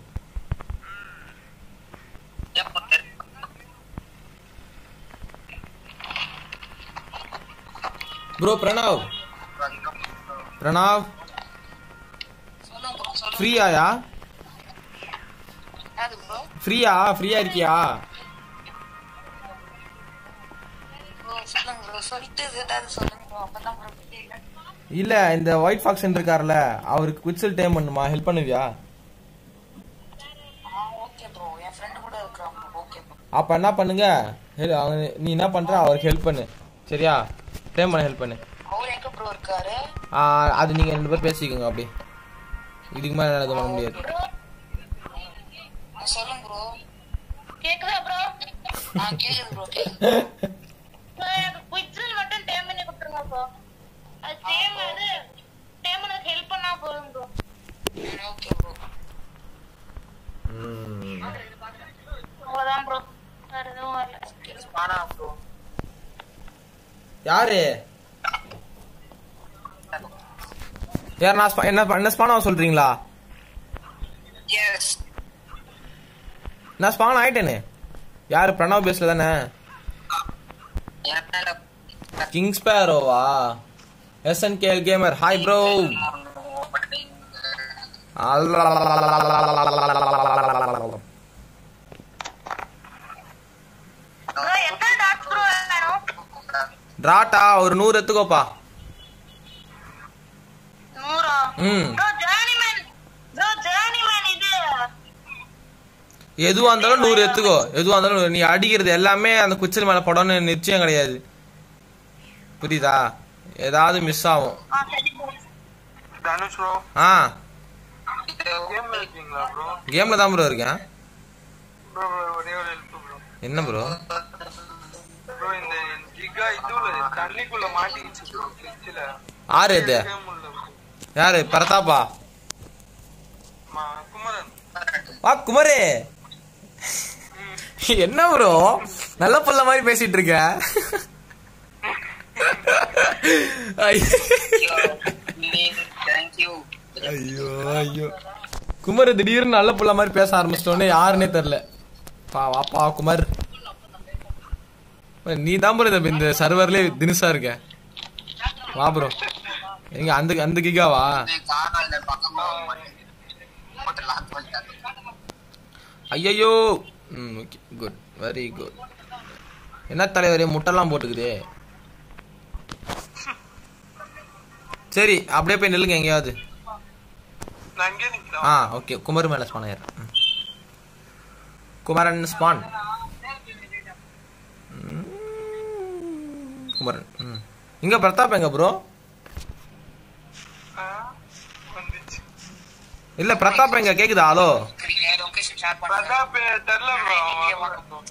ப்ரோ பிரணவ் பிரணவ் ஃப்ரீயாயா அது bro. ஃப்ரீயா ஃப்ரீயா இருக்கியா bro, சொல்லுங்க bro. சொல்லிட்டு ஏதாவது சொல்லுங்க bro. அப்பதான் bro புரியும். இல்ல இந்த ஒயிட் ஃபாக்ஸ் இருக்கார்ல அவருக்கு குவிட்சல் டைம் பண்ணுமா ஹெல்ப் பண்ணுவியா ஆ, okay bro. என் friend கூட இருக்கிறான் bro. Okay bro. அப்ப என்ன பண்ணுங்க ஹெல்- அவன் நீ என்ன பண்ற அவருக்கு ஹெல்ப் பண்ணு சரியா டைம் பண்ண ஹெல்ப் பண்ணு அவர் எங்க ப்ரோ இருக்காரு ஆ, அது நீங்க ரெண்டு பேரும் பேசிக்கோங்க அப்படி இதுக்கு மேல என்னால எதுவும் பண்ண முடியாது ஆ, சொல்லுங்க ப்ரோ கேக்குதா ப்ரோ ஆ கேக்குது ப்ரோ கேக்குது எனக்கு குயிக்ஸில் மட்டும் டேம் பண்ணி கொடுத்துருங்க ப்ரோ அது டேம் அது டேம் எனக்கு ஹெல்ப் பண்ணா போதும் ப்ரோ ஓகே ப்ரோ அவ்வளோதான் ப்ரோ வேற எதுவும் வரல ஸ்பானா ப்ரோ யாரு யார் நான் spa- என்ன என்ன ஸ்பானாக சொல்றீங்களா எஸ் நான் ஸ்பான் ஆயிட்டேனே யாரு பிரணவ் பேஸ்ல தானே என்ன கிங் ஸ்பேரோவா SNKL gamer hi bro bro எத்தனை டாட்ஸ் ப்ரோ வேணும் டிராட்டா ஒரு நூறு எடுத்துக்கோப்பா நூறா ம் ப்ரோ ஜேர்னிமேன் ப்ரோ ஜேர்னிமேன் இது எதுவா இருந்தாலும் நூறு எடுத்துக்கோ எதுவா இருந்தாலும் நூறு. நீ அடிக்கிறது எல்லாமே அந்த குச்சில் மேல படம்னு நிச்சயம் கிடையாது புரியுதா ஏதாவது மிஸ் ஆகும் ஆ சரி ப்ரோ தனுஷ் ப்ரோ ஆ கேம்ல இருக்கீங்களா ப்ரோ கேம்ல தான் ப்ரோ இருக்கேன் ப்ரோ ஒரே ஒரு ஹெல்ப் ப்ரோ என்ன ப்ரோ ப்ரோ இந்த ஜிகா இதுல தண்ணிக்குள்ள மாட்டிக்கிச்சு ப்ரோ ஃபிரிட்ஜ்ல ஆறு இது கேம் உள்ள bro. யாரு பிரதாப்பா மா- குமரன் வா குமரே என்ன ப்ரோ நல்ல புள்ள மாதிரி பேசிட்டு இருக்க தேங்க்யூ ஐயோ ஐயோ குமர் திடீர்னு நல்ல புள்ள மாதிரி பேச ஆரம்பிச்சிட்டோன்னே யாருன்னே தெரியல பா வாப்பா குமார் நீ தான் ப்ரோ இந்த- இந்த சர்வர்லயே தினுசா இருக்க வா ப்ரோ எங்க அந்த அந்த கிகாவா காரணம் பக்கமா போட்டு லாக் பண்ணிட்டாங்க ஐயையோ ம் ஓகே குட் வெரி குட் என்ன தலைவரே முட்டைலாம் போட்டுக்குதே சரி அப்படியே போய் நில்லுங்க எங்கேயாவது நான் அங்கே நிக்கிறேன் ஆ ஓகே குமர் மேல ஸ்பான் ஆயிடுறேன் ம். குமரன் ஸ்பான் ம். குமரன் ம். இங்க பிரதாப் எங்க ப்ரோ ஆ, வந்துச்சு இல்ல பிரதாப் எங்க கேக்குதா ஹலோ லொகேஷன் ஷேர் பண்ணுங்க பிரதாப் தெரியல ப்ரோ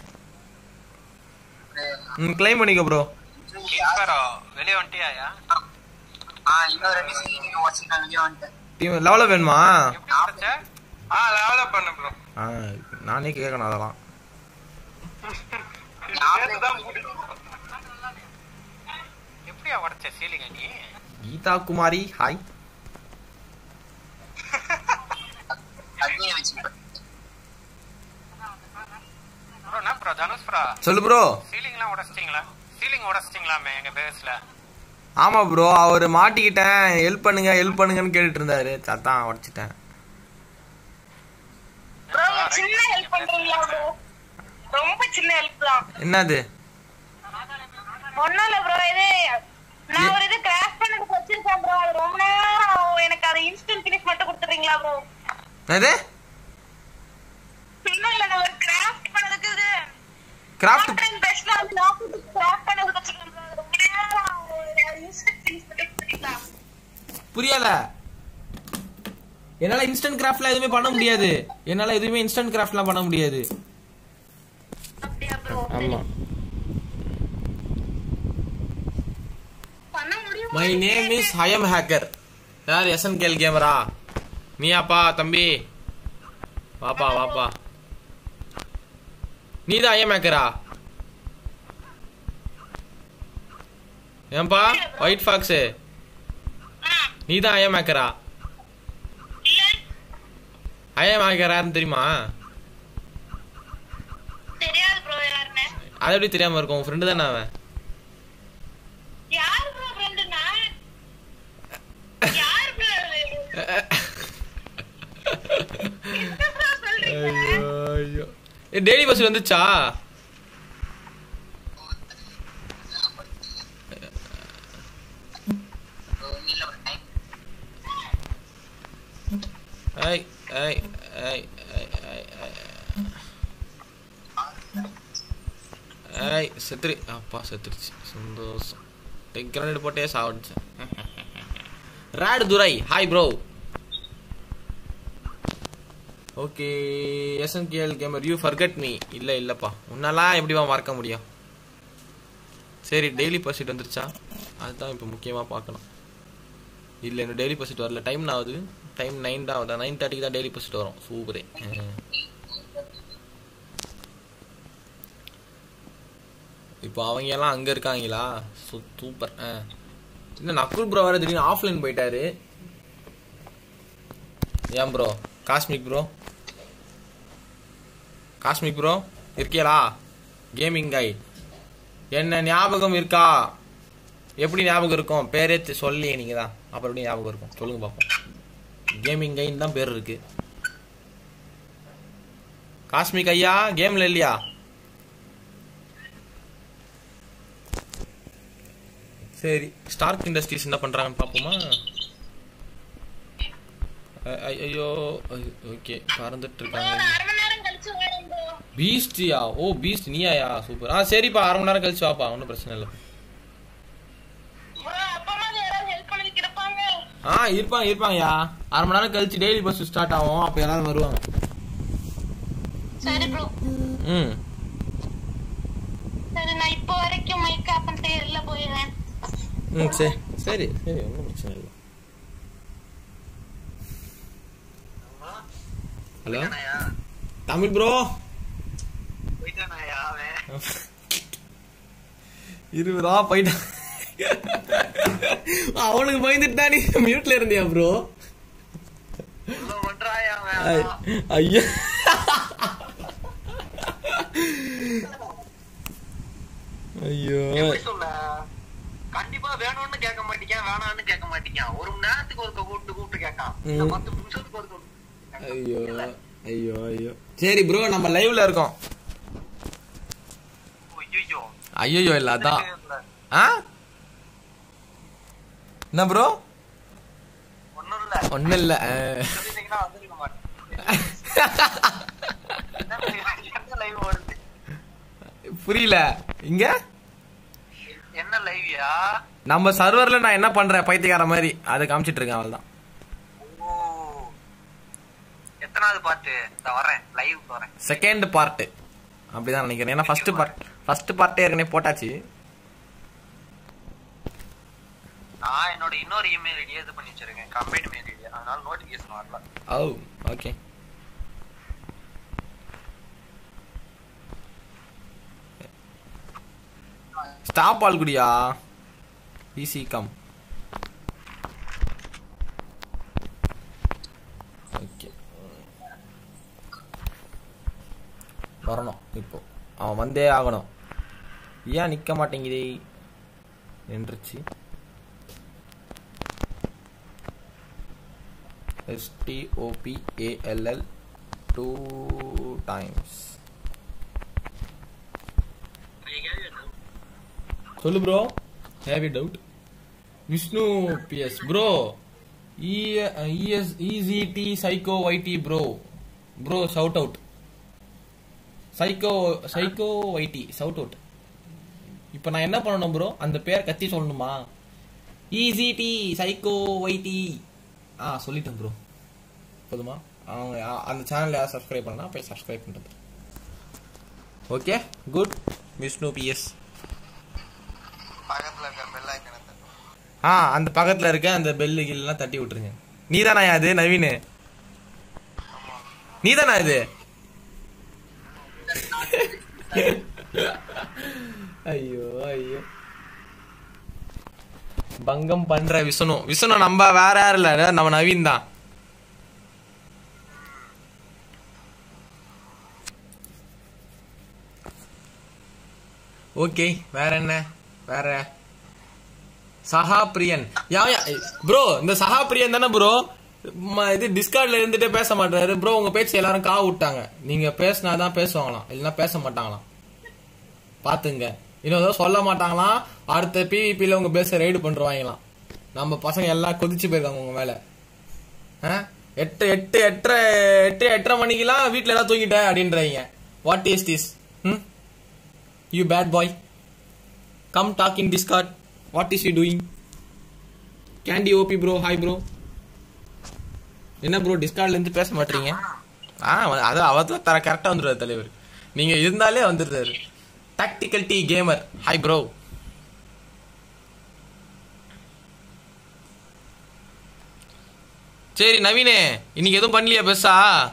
ம் கிளைம் பண்ணிக்க ப்ரோ வெளியே வந்துட்டியாயா ஆ இன்னும் ரெண்டு சீக்கிரம் வாட்சிங் நான் வெளியே வந்துட்டேன் டீம் லெவலில் வேணுமா எப்படி உடைச்ச ஆ லெவலப் பண்ணு ப்ரோ ஆ நானே கேட்கணும் அதெல்லாம் நேத்து தான் முடியும் எப்படியா உடைச்ச சீலிங்க நீ கீதா குமாரி ஹாய் அக்னியை வச்சுக்கிட்டேன் ப்ரோ என்ன ப்ரோ தனுஷ் ப்ரோ சொல்லு ப்ரோ சீலிங்லாம் உடைச்சிட்டீங்களா சீலிங் உடைச்சிட்டீங்களாமே எங்க பேஸ்ல ஆமா ப்ரோ அவர் மாட்டிக்கிட்டேன் ஹெல்ப் பண்ணுங்க ஹெல்ப் பண்ணுங்கன்னு கேட்டுட்டு இருந்தாரு சத்தான் உடச்சிட்டேன் ப்ரோ சின்ன ஹெல்ப் பண்றீங்களா ப்ரோ ரொம்ப சின்ன ஹெல்ப் தான் என்னது ஒண்ணும் இல்ல ப்ரோ இது நான் ஒரு இது கிராஷ் பண்ணதுக்கு வச்சிருக்கேன் ப்ரோ அது ரொம்ப நேரம் ஆகும். எனக்கு அது இன்ஸ்டன்ட் ஃபினிஷ் மட்டும் கொடுத்துறீங்களா ப்ரோ அது இன்னும் இல்ல நான் ஒரு கிராஃப்ட் பண்ணதுக்கு இது கிராஃப்ட் மாடர்ன் பெஸ்ட்ல வந்து நான் கிராஃப்ட் பண்ணதுக்கு வச்சிருக்கேன் bro. ரொம்ப நேரம் ஒரு instructions மட்டும் பண்ணிக்கலாம். புரியல என்னால இன்ஸ்டன்ட் கிராஃப்ட்ல எதுவுமே பண்ண முடியாது என்னால எதுவுமே இன்ஸ்டன்ட் கிராஃப்ட்லாம் பண்ண முடியாது அப்படியா bro? ஆமா பண்ண முடியுமா? மை நேம் இஸ் ஹயம் ஹேக்கர் யார் எஸ்என் கேல் கேமரா நீயாப்பா தம்பி வாப்பா வாப்பா நீதான் ஐயம் ஹேக்கரா ஏன்பா ஒயிட் ஃபாக்ஸு ஆ, நீதான் ஐயம் ஹேக்கரா இல்ல, ஐயம் ஹேக்கரான்னு தெரியுமா தெரியாது bro யாருன்னு. அது எப்படி தெரியாம இருக்கும் உன் ஃப்ரெண்டு தானே அவன் யார் bro friend நான்? யார் bro அது? என்ன bro சொல்றீங்க? ஏ டெய்லி பஸ் வந்துச்சா இல்ல ஒரு டைம் ஐ ஐ ஐ ஐ ஐ ஐ ஐ செத்துரு அப்பா செத்துருச்சு சந்தோஷம் டெக் கிரானைட் போட்டே சாவடிச்சேன் ராடு துரை hi bro okay SNKL gamer you forgot me இல்லை இல்லைப்பா உன்னெல்லாம் எப்படிவா மறக்க முடியும் சரி டெய்லி பர்சிட் வந்துருச்சா அதுதான் இப்போ முக்கியமாக பார்க்கணும் இல்லை இன்னும் டெய்லி பர்சிட் வரல டைம் ஆகுது டைம் நைன் தான் ஆகுதா நைன் தேர்ட்டிக்கு தான் டெய்லி பர்சிட் வரும் சூப்பரே இப்போ அவங்க எல்லாம் அங்கே இருக்காங்களா சூப்பர் ஆ இல்லை நக்குல் ப்ரோ வேறு திடீர்னு ஆஃப்லைன் போயிட்டாரு ஏன் bro cosmic bro cosmic bro இருக்கீங்களா கேமிங் கை என்ன ஞாபகம் இருக்கா எப்படி ஞாபகம் இருக்கும் பேரே தெ- சொல்லி நீங்க தான் அப்புறம் எப்படி ஞாபகம் இருக்கும் சொல்லுங்க பார்ப்போம் கேமிங் கைன்னு தான் பேர் இருக்கு காஸ்மிக் ஐயா கேம்ல இல்லையா சரி ஸ்டார்க் இண்டஸ்ட்ரீஸ் என்ன பண்றாங்கன்னு பார்ப்போமா அ- ஐ- ஐயோ ஓகே பறந்துட்டு bro, இருக்காங்க ஒரு அரை மணி நேரம் கழிச்சு வரேன் bro. பீஸ்டியா ஓ பீஸ்ட் நீயாயா சூப்பர் ஆ சரிப்பா அரை மணி நேரம் கழிச்சு வாப்பா ஒன்றும் பிரச்சனை இல்லை bro, அப்பமாவது யாராவது help பண்ணதுக்கு இருப்பாங்க. ஆ இருப்பாங்க இருப்பாங்கயா அரை மணி நேரம் கழிச்சு டெய்லி பஸ் ஸ்டார்ட் ஆகும் அப்போ எல்லாரும் வருவாங்க சரி bro. ம் சரி, நான் இப்போ வரைக்கும் mic off பண்ணிட்டு வெளில போயிடுறேன். ம் சரி சரி சரி ஒன்றும் பிரச்சனை இல்லை ஹலோ தமிழ் ப்ரோ போயிட்டானாயா அவன் இருபது ரூபா போயிட்டான் அவனுக்கு பயந்துட்டு தான் நீ மியூட்ல இருந்தியா ப்ரோ இவ்வளவு பண்றாயா அவன் ஐயா ஐயோ எப்படி சொல்ல கண்டிப்பா வேணும்னு கேட்க மாட்டீங்க வேணாம்னு கேட்க மாட்டீங்க ஒரு மணி நேரத்துக்கு ஒருக்க கூப்பிட்டு கூப்பிட்டு கேட்கான் இல்ல ம். பத்து நிமிஷத்துக்கு ஒருக்க ஐயோ ஐயோ ஐயோ சரி ப்ரோ நம்ம லைவ்ல இருக்கோம் ஐயோ ஐயோ இல்ல அதான் ஆ என்ன ப்ரோ ஒண்ணும் இல்ல ஒன்றும் இல்லை சொல்லிட்டீங்கன்னா வந்திருக்க மாட்டேன் என்ன லைவ் வருது புரியல இங்க என்ன லைவ்யா நம்ம சர்வர்ல நான் என்ன பண்றேன் பைத்தியக்கார மாதிரி அதை காமிச்சிட்டு இருக்கேன் அவள்தான் ஓ எத்தனாவது பாட்டு இந்த வரேன் லைவ் வரேன் செகண்ட் பார்ட் அப்படிதான் நினைக்கிறேன் ஏன்னா ஃபர்ஸ்ட் பார்ட் ஃபர்ஸ்ட் பார்ட்டே ஏற்கனவே போட்டாச்சு நான் என்னோட இன்னொரு இமெயில் ஐடியா இது பண்ணி வச்சிருக்கேன் கம்பெனி மெயில் ஐடியா அதனால நோட்டிபிகேஷன் வரல ஓ ஓகே ஸ்டாப் ஆல் குடியா ஈஸி கம் ஓகே வரணும் இப்போ அவன் வந்தே ஆகணும் ஏன் நிக்க மாட்டேங்குதே நின்றுச்சு S-T-O-P-A-L-L two times. சொல்லு bro have you doubt Vishnu PS bro ES ECD psycho YT bro bro shout out psycho psycho YT shout out இப்போ நான் என்ன பண்ணணும் ப்ரோ அந்த பேர் கத்தி சொல்லணுமா இசிடி சைக்கோ ஒய்டி ஆ சொல்லிட்டேன் ப்ரோ போதுமா அவங்க அ- அந்த சேனல் யார் சப்ஸ்கிரைப் பண்ணா போய் சப்ஸ்கிரைப் பண்ணுறது ஓகே குட் விஷ்ணு பிஎஸ் பக்கத்துல இருக்க பெல் ஐக்கனை ஆ அந்த பக்கத்தில் இருக்க அந்த பெல்லு கில்லாம் தட்டி விட்டுருங்க நீதானா அது நவீன் நீதானா இது ஐயோ ஐயோ பங்கம் பண்ற விஷ்ணு விஷ்ணு நம்ம வேற யாரும் இல்ல நம்ம நவீன் தான் ஓகே வேற என்ன வேற சஹா பிரியன் யா ப்ரோ இந்த சஹா பிரியன் தானே ப்ரோ இது டிஸ்கார்ட்ல இருந்துட்டே பேச மாட்டாரு ப்ரோ உங்க பேச்சு எல்லாரும் கா விட்டாங்க நீங்க பேசினாதான் பேசுவாங்களாம் இல்லைன்னா பேச மாட்டாங்களாம் பாத்துங்க இன்னும் ஏதோ சொல்ல மாட்டாங்களாம் அடுத்த பிவிபில உங்க பேச ரைடு பண்றவாங்களாம் நம்ம பசங்க எல்லாம் கொதிச்சு போயிருக்காங்க உங்க மேல ஆ? எட்டு எட்டு எட்டரை எட்டு எட்டரை மணிக்கெல்லாம் வீட்ல எல்லாம் தூங்கிட்டேன் அப்படின்றீங்க வாட் இஸ் திஸ் ம் you bad boy come talk in Discord what is you doing candy OP bro hi bro என்ன ப்ரோ டிஸ்கார்ட்ல இருந்து பேச மாட்டீங்க ஆ அது அவத்துல தர கரெக்டா வந்துடுவாரு தலைவர் நீங்க இருந்தாலே வந்துடுறாரு tactical T gamer hi bro சரி நவீனே இன்னைக்கு எதுவும் பண்ணலையா பெருசா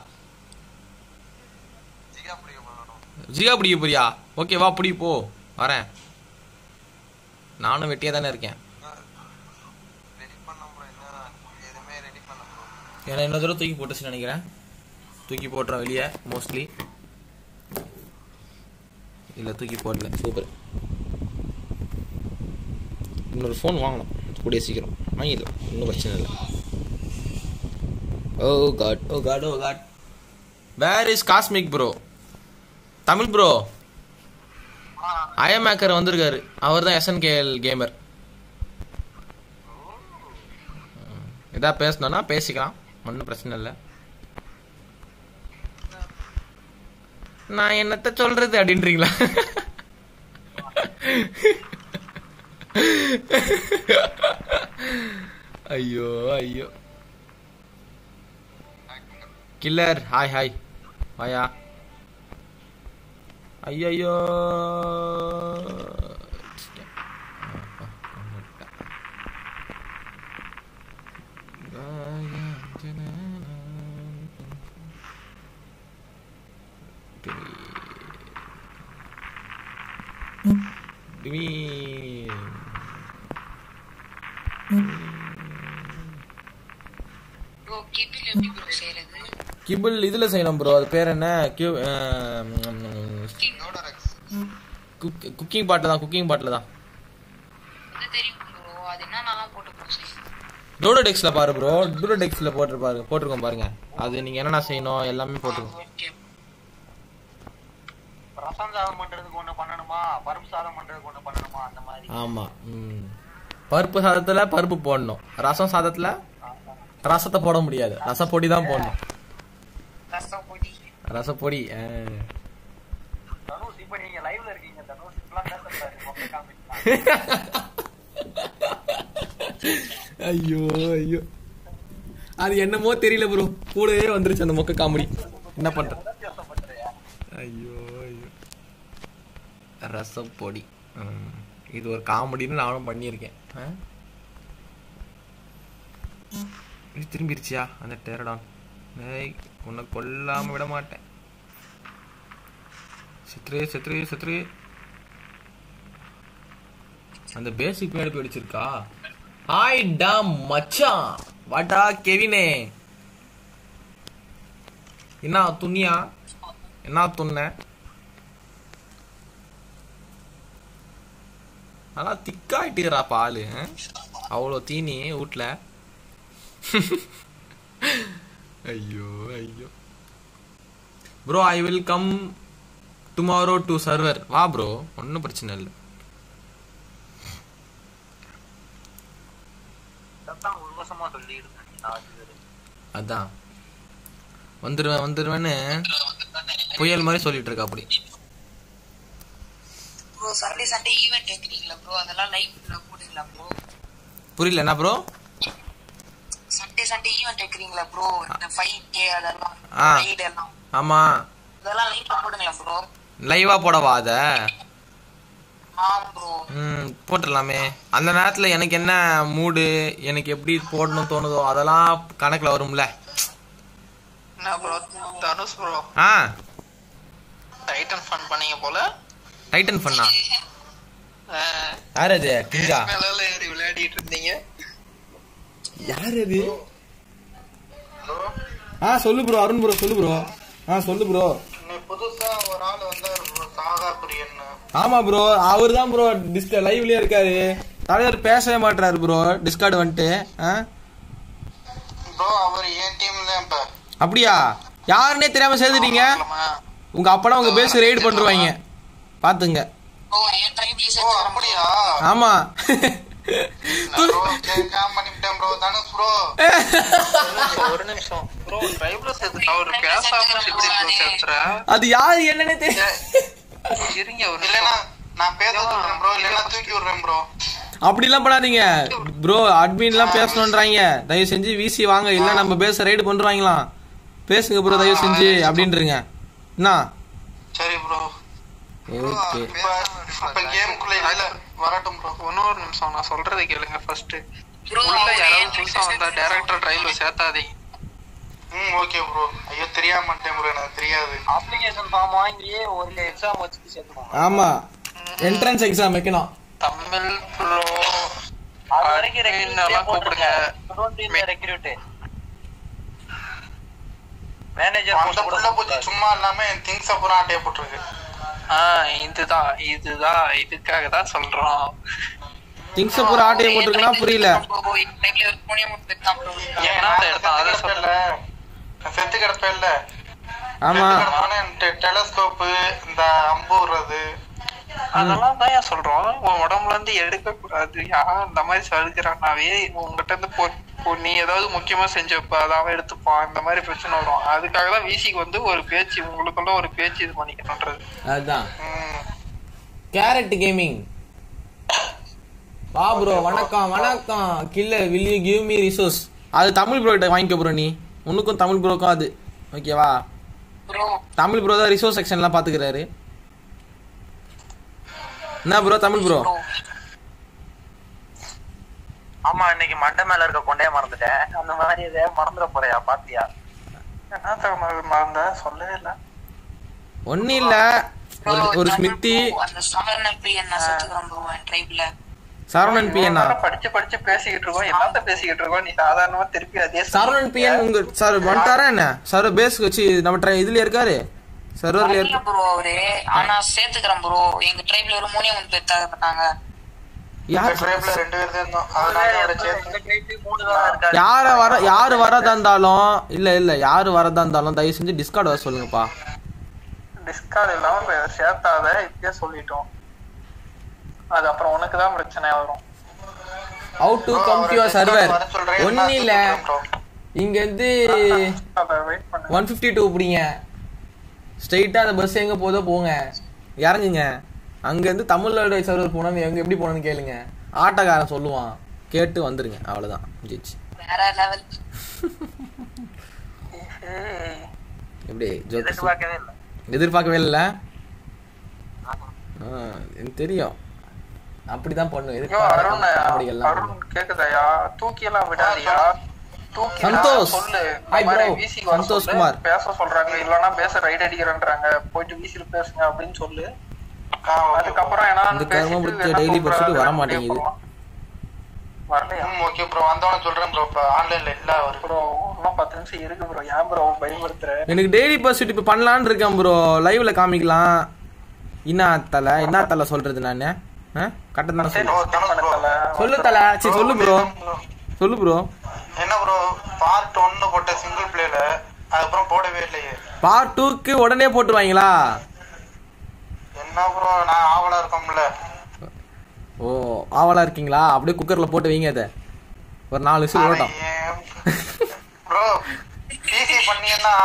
ஜிகா பிடிக்க பண்ணணும் ஜிகா பிடிக்க போறியா ஓகே வா பிடி போ வரேன் நானும் வெட்டியா தானே இருக்கேன் ரெடி பண்ண ப்ரோ இன்னும் எதுவுமே ரெடி பண்ண ப்ரோ ஏன்னா இன்னொரு தடவை தூக்கி போட்டுச்சு நினைக்கிறேன் தூக்கி போட்டுறேன் வெளியே மோஸ்ட்லி இல்லை தூக்கி போடல சூப்பர் இன்னொரு ஃபோன் வாங்கணும் கூடிய சீக்கிரம் வாங்கிடலாம் ஒன்றும் பிரச்சனை இல்லை oh god oh god oh god where is cosmic bro Tamil bro அயமேக்கர் வந்திருக்காரு அவர் தான் எஸ்என்கேஎல் கேமர் எதா பேசணும்னா பேசிக்கலாம் ஒன்றும் பிரச்சனை இல்லை நான் என்னத்த சொல்றது அப்படின்றீங்களா ஐயோ ஐயோ கில்லர் ஹாய் ஹாய் வாயா ஐயோ ப்ரோ கிபில் எப்படி ப்ரோ செய்யறது கிபிள் இதுல செய்யணும் ப்ரோ அது பேர் என்ன நோடரெக்ஸ் குக்கிங் பாட்டில் தான் குக்கிங் பாட்டில் தான் அது தெரியும் ப்ரோ அது என்ன நல்லா போட்டு ப்ரோ செய்யும் டூரோடெக்ஸ்ல பாரு ப்ரோ டூரோடெக்ஸ்ல போட்டு பாரு போட்டிருக்கோம் பாருங்க அது நீங்க என்னென்ன செய்யணும் எல்லாமே போட்டிருக்கோம் ஓகே ரசம் சாதம் பண்றதுக்கு ஒண்ணு பண்ணணுமா பருப்பு சாதம் பண்றதுக்கு ஒண்ணு பண்ணணுமா அந்த மாதிரி ஆமா ம் பருப்பு சாதத்துல பருப்பு போடணும் ரசம் சாதத்துல ரசத்தை போட முடியாது ரசப்பொடி தான் போடணும் ரசம் பொடி ரசப்பொடி ஆ. தனுஷ் இப்ப நீங்க லைவ்ல இருக்கீங்க தனுஷ் இப்பெல்லாம் பேசக்கூடாது மொக்க காமிக்கலாம் ஐயோ ஐயோ அது என்னமோ தெரியல ப்ரோ கூடவே வந்துருச்சு அந்த மொக்க காமெடி என்ன பண்ற ஐயோ ஐயோ ரசப்பொடி ம். இது ஒரு காமெடின்னு நானும் பண்ணியிருக்கேன் ஆ? இது திரும்பிருச்சியா அந்த டேரடான் ஏய் உன்னை கொல்லாம விட மாட்டேன் சித்ரே சித்ரே சித்ரே அந்த பேசிக் பின்னாடி போயிடுச்சிருக்கா ஹாய் டா மச்சான் வாடா கெவினே என்ன துணியா என்ன துண்ண நல்லா திக்காயிட்டுறா பால் அவ்வளோ தீனி வீட்ல ஐயோ ஐயோ bro I will come tomorrow to server வா ப்ரோ ஒன்றும் பிரச்சனை இல்லை அதான் ஒரு வருஷமா சொல்லிட்டு இருக்கேன் அதான் வந்துருவேன் வந்துருவேன்னு புயல் மாதிரி சொல்லிட்டு இருக்கா அப்படி ப்ரோ சண்டே சண்டே ஈவென்ட் வைக்கிறீங்களா ப்ரோ அதெல்லாம் லைவ்ல போடுங்களா ப்ரோ புரியல என்ன ப்ரோ சண்டே சண்டே ஈவென்ட் வைக்கிறீங்களா ப்ரோ இந்த ஃபைவ் கே அதெல்லாம் ஆ. ரைடு எல்லாம் ஆமா அதெல்லாம் லைவ்ல போடுங்களா ப்ரோ லைவா போடவா அத ஆம் ப்ரோ ம் போட்டுடலாமே அந்த நேரத்துல எனக்கு என்ன மூடு எனக்கு எப்படி போடணும் தோணுதோ அதெல்லாம் கணக்குல வரும்ல என்ன ப்ரோ தனுஷ் ப்ரோ ஆ டைட்டன் ஃபன் பண்ணீங்க போல டைட்டன் பண்ணா ஆ, யார் அது கிங்கா மேலால ஏறி விளையாடிட்டு இருந்தீங்க யார் அது ஆ சொல்லு ப்ரோ அருண் ப்ரோ சொல்லு ப்ரோ ஆ சொல்லு ப்ரோ இன்னைக்கு புதுசா ஒரு ஆள் வந்தாரு bro, சாகா பிரியன் ஆமா ப்ரோ அவர் தான் ப்ரோ டிஸ்க லைவ்லயே இருக்காரு தலைவர் பேசவே மாட்டாரு ப்ரோ டிஸ்கார்டு வந்துட்டு ஆ ப்ரோ அவர் என் டீம் தான் இப்ப அப்படியா யாருன்னே தெரியாம சேர்த்துட்டீங்க உங்க அப்பனா உங்க பேஸ் ரைடு பண்ணுவாங்க பாத்துங்க ப்ரோ என் ட்ரைப்லயே ஓ சேர்த்து அப்படியா ஆமா ப்ரோ கேட்காம பண்ணிவிட்டேன் ப்ரோ தனுஷ் ப்ரோ ஒரு நிமிஷம் ப்ரோ ட்ரைப்ல சேர்த்து அவர் பேசாம எப்படி ப்ரோ சேர்த்துற அது யாரு என்னன்னே தெரியும் இருங்க ஒரு இல்லைன்னா நிமிஷம் நான் பேச சொல்றேன் ப்ரோ இல்லைன்னா தூக்கி விடுறேன் ப்ரோ அப்படிலாம் பண்ணாதீங்க ப்ரோ அட்மின்லாம் பேசணுன்றாங்க தயவு செஞ்சு விசி வாங்க இல்ல நம்ம பேச ரைடு பண்ணுவாங்களாம் பேசுங்க ப்ரோ தயவு செஞ்சு அப்படின்றீங்க என்ன சரி ப்ரோ ஓகே இப்ப அப்ப கேமுக்குள்ள இல்ல வரட்டும் ப்ரோ இன்னொரு நிமிஷம் நான் சொல்றதை கேளுங்க ஃபர்ஸ்ட் Bro, உள்ள அவரு யாராவது என் புதுசா வந்தா டேரக்டர் டிரைவ்ல சேர்த்தாதீங்க ம் ஓகே ப்ரோ ஐயோ தெரியாம மாட்டேன் ப்ரோ எனக்கு தெரியாது அப்ளிகேஷன் ஃபார்ம் வாங்கி ஒரு எக்ஸாம் வச்சு சேர்த்துக்கோங்க ஆமா என்ட்ரன்ஸ் எக்ஸாம் வைக்கணும் தமிழ் ப்ரோ அது வரைக்கும் admin எல்லாம் கூப்பிடுங்க ரெக்ரூட் மேனேஜர் அந்த புள்ள பூச்சி சும்மா இல்லாம என் திங்ஸ் அப்புறம் ஆட்டைய போட்டிருக்கு ஆ இதுதான் இதுதான் இதுக்காக தான் சொல்றோம் திங்ஸ் பூரா ஆட்டையை போட்டிருக்குன்னா புரியல ப்ரோ என் ட்ரைப்ல ஒரு போனியம் எடுத்தான் ப்ரோ என்னத்த எடுத்தான் அதை செத்து சொல்ல கிடப்பேன்ல செத்து கிடப்பேன்ல ஆமா டெலஸ்கோப்பு இந்த அம்பு விடுறது அதெல்லாம் தான் ஏன் சொல்றோம் உன் உடம்புல இருந்து எடுக்க கூடாது யார் இந்த மாதிரி சலுக்கிறானாவே உங்ககிட்ட இருந்து போ போ- நீ ஏதாவது முக்கியமா செஞ்சப்ப அதான் எடுத்துப்பான் இந்த மாதிரி பிரச்சனை வரும் அதுக்காக தான் விசிக்கு வந்து ஒரு பேச்சு உங்களுக்குள்ள ஒரு பேச்சு இது பண்ணிக்கணுன்றது அதுதான் ம். கேரட் கேமிங் வா ப்ரோ வணக்கம் வணக்கம் killer will you give me resource அது தமிழ் ப்ரோ கிட்ட வாங்கிக்க ப்ரோ நீ உனக்கும் தமிழ் ப்ரோக்கும் அது ஓகேவா ப்ரோ தமிழ் ப்ரோ தான் ரிசோர்ஸ் செக்ஷன்லாம் பாத்துக்கிறாரு என்ன ப்ரோ தமிழ் ப்ரோ ப்ரோ ஆமா இன்னைக்கு மண்டை மேல இருக்க கொண்டே மறந்துட்டேன் அந்த மாதிரி இதை மறந்துட போறியா பாத்தியா என்ன மறந்த சொல்லவே இல்லை ஒன்னும் இல்ல ஒரு ஒரு ஸ்மித்தி அந்த சமரண பிரியன் நான் செத்துக்கிறேன் ப்ரோ என் ட்ரைப்ல சரவணன் பிஎன்னா படிச்சு படிச்சு பேசிக்கிட்டு இருக்கோம் என்னத்த பேசிக்கிட்டு இருக்கோம் நீ சாதாரணமா திருப்பி அதே சொல்லிட்டு சரவணன் பிஎன் உங்க சார் வந்துட்டாரா என்ன சார் பேஸ் வச்சு நம்ம ட்ரை இதுல இருக்காரு சர்வர்ல இல்ல இருக்கு ப்ரோ அவரு ஆனா சேர்த்துக்கிறேன் ப்ரோ எங்க ட்ரைப்ல ஒரு மூணே மூணு பேர் தேவைப்பட்டாங்க யார் ட்ரைப்ல ரெண்டு பேர் தான் இருந்தோம் அதனால அவரை சேர்த்து மூணு தான் இருக்காரு யார வர யாரு வரதா இருந்தாலும் இல்ல இல்ல யாரு வரதா இருந்தாலும் தயவு செஞ்சு டிஸ்கார்ட் வர சொல்லுங்கப்பா டிஸ்கார்ட் இல்லாம இப்ப இதை சேர்த்தாத இப்பயே சொல்லிட்டோம் அது அப்புறம் உனக்கு தான் பிரச்சனை வரும் how to come to your server வர சொல்றேன், ஒன்னும் நான் இல்ல சொல்றேன் bro. இங்க இருந்து அதை வெயிட் பண்ணு ஒன் ஃபிஃப்டி டூ பிடிங்க ஸ்ட்ரைட்டா அந்த பஸ் எங்க போதோ போங்க இறங்குங்க அங்க இருந்து தமிழ்நாடு சர்வர் போனோம் எங்க எப்படி போனோம்னு கேளுங்க ஆட்டோக்காரன் சொல்லுவான் கேட்டு வந்துருங்க அவ்வளவுதான் ஜெயிச்சு வேற லெவல் எப்படி ஜோக் எதிர்பார்க்கவே இல்லை எதிர்பார்க்கவே இல்ல ஆ, எனக்கு தெரியும் அப்படிதான் பண்ணும் ஐயோ அருண் காமெடி எல்லாம் அருண் கேக்குதாயா தூக்கி எல்லாம் விடாதியா தூக்கி சந்தோஷ். சொல்லு Hi இந்த மாதிரி bro. VC க்கு வர சந்தோஷ் சொல்லு. குமார். பேச சொல்றாங்க இல்லன்னா பேச ரைட் அடிக்கிறேன்றாங்க போயிட்டு விசில பேசுங்க அப்படின்னு சொல்லு ஆ, okay. அதுக்கப்புறம் ஏன்னா இந்த கருமம் பிடிச்ச daily படிச்சுட்டு வர மாட்டேங்குது. வரலையா ம் ஓகே ப்ரோ வந்தவன சொல்றேன் ப்ரோ இப்ப ஆன்லைன்ல இல்ல அவரு ப்ரோ இன்னும் பத்து நிமிஷம் இருக்கு ப்ரோ ஏன் ப்ரோ பயமுறுத்துற எனக்கு டெய்லி பர்சூட் இப்போ பண்ணலான்னு இருக்கேன் ப்ரோ லைவ்ல காமிக்கலாம் என்ன தலை என்ன தலை சொல்றது நான் கரெக்டாக தானே சொல்லு ஓ, தனுஷ் bro. சொல்லு தலை சரி சொல்லு ப்ரோ சொல்லு ப்ரோ என்ன ப்ரோ பார்ட் ஒன்னு போட்ட சிங்கிள் பிளேல அதுக்கப்புறம் போடவே இல்லையே பார்ட் டூக்கு உடனே போட்டுருவாங்களா என்ன ப்ரோ நான் ஆவலா இருக்கோம்ல ஓ ஆவலா இருக்கீங்களா அப்படியே குக்கர்ல போட்டு வைங்க அதை ஒரு நாலு விசில் ஓட்டம் ஏன் ப்ரோ பிசி பண்ணீங்கன்னா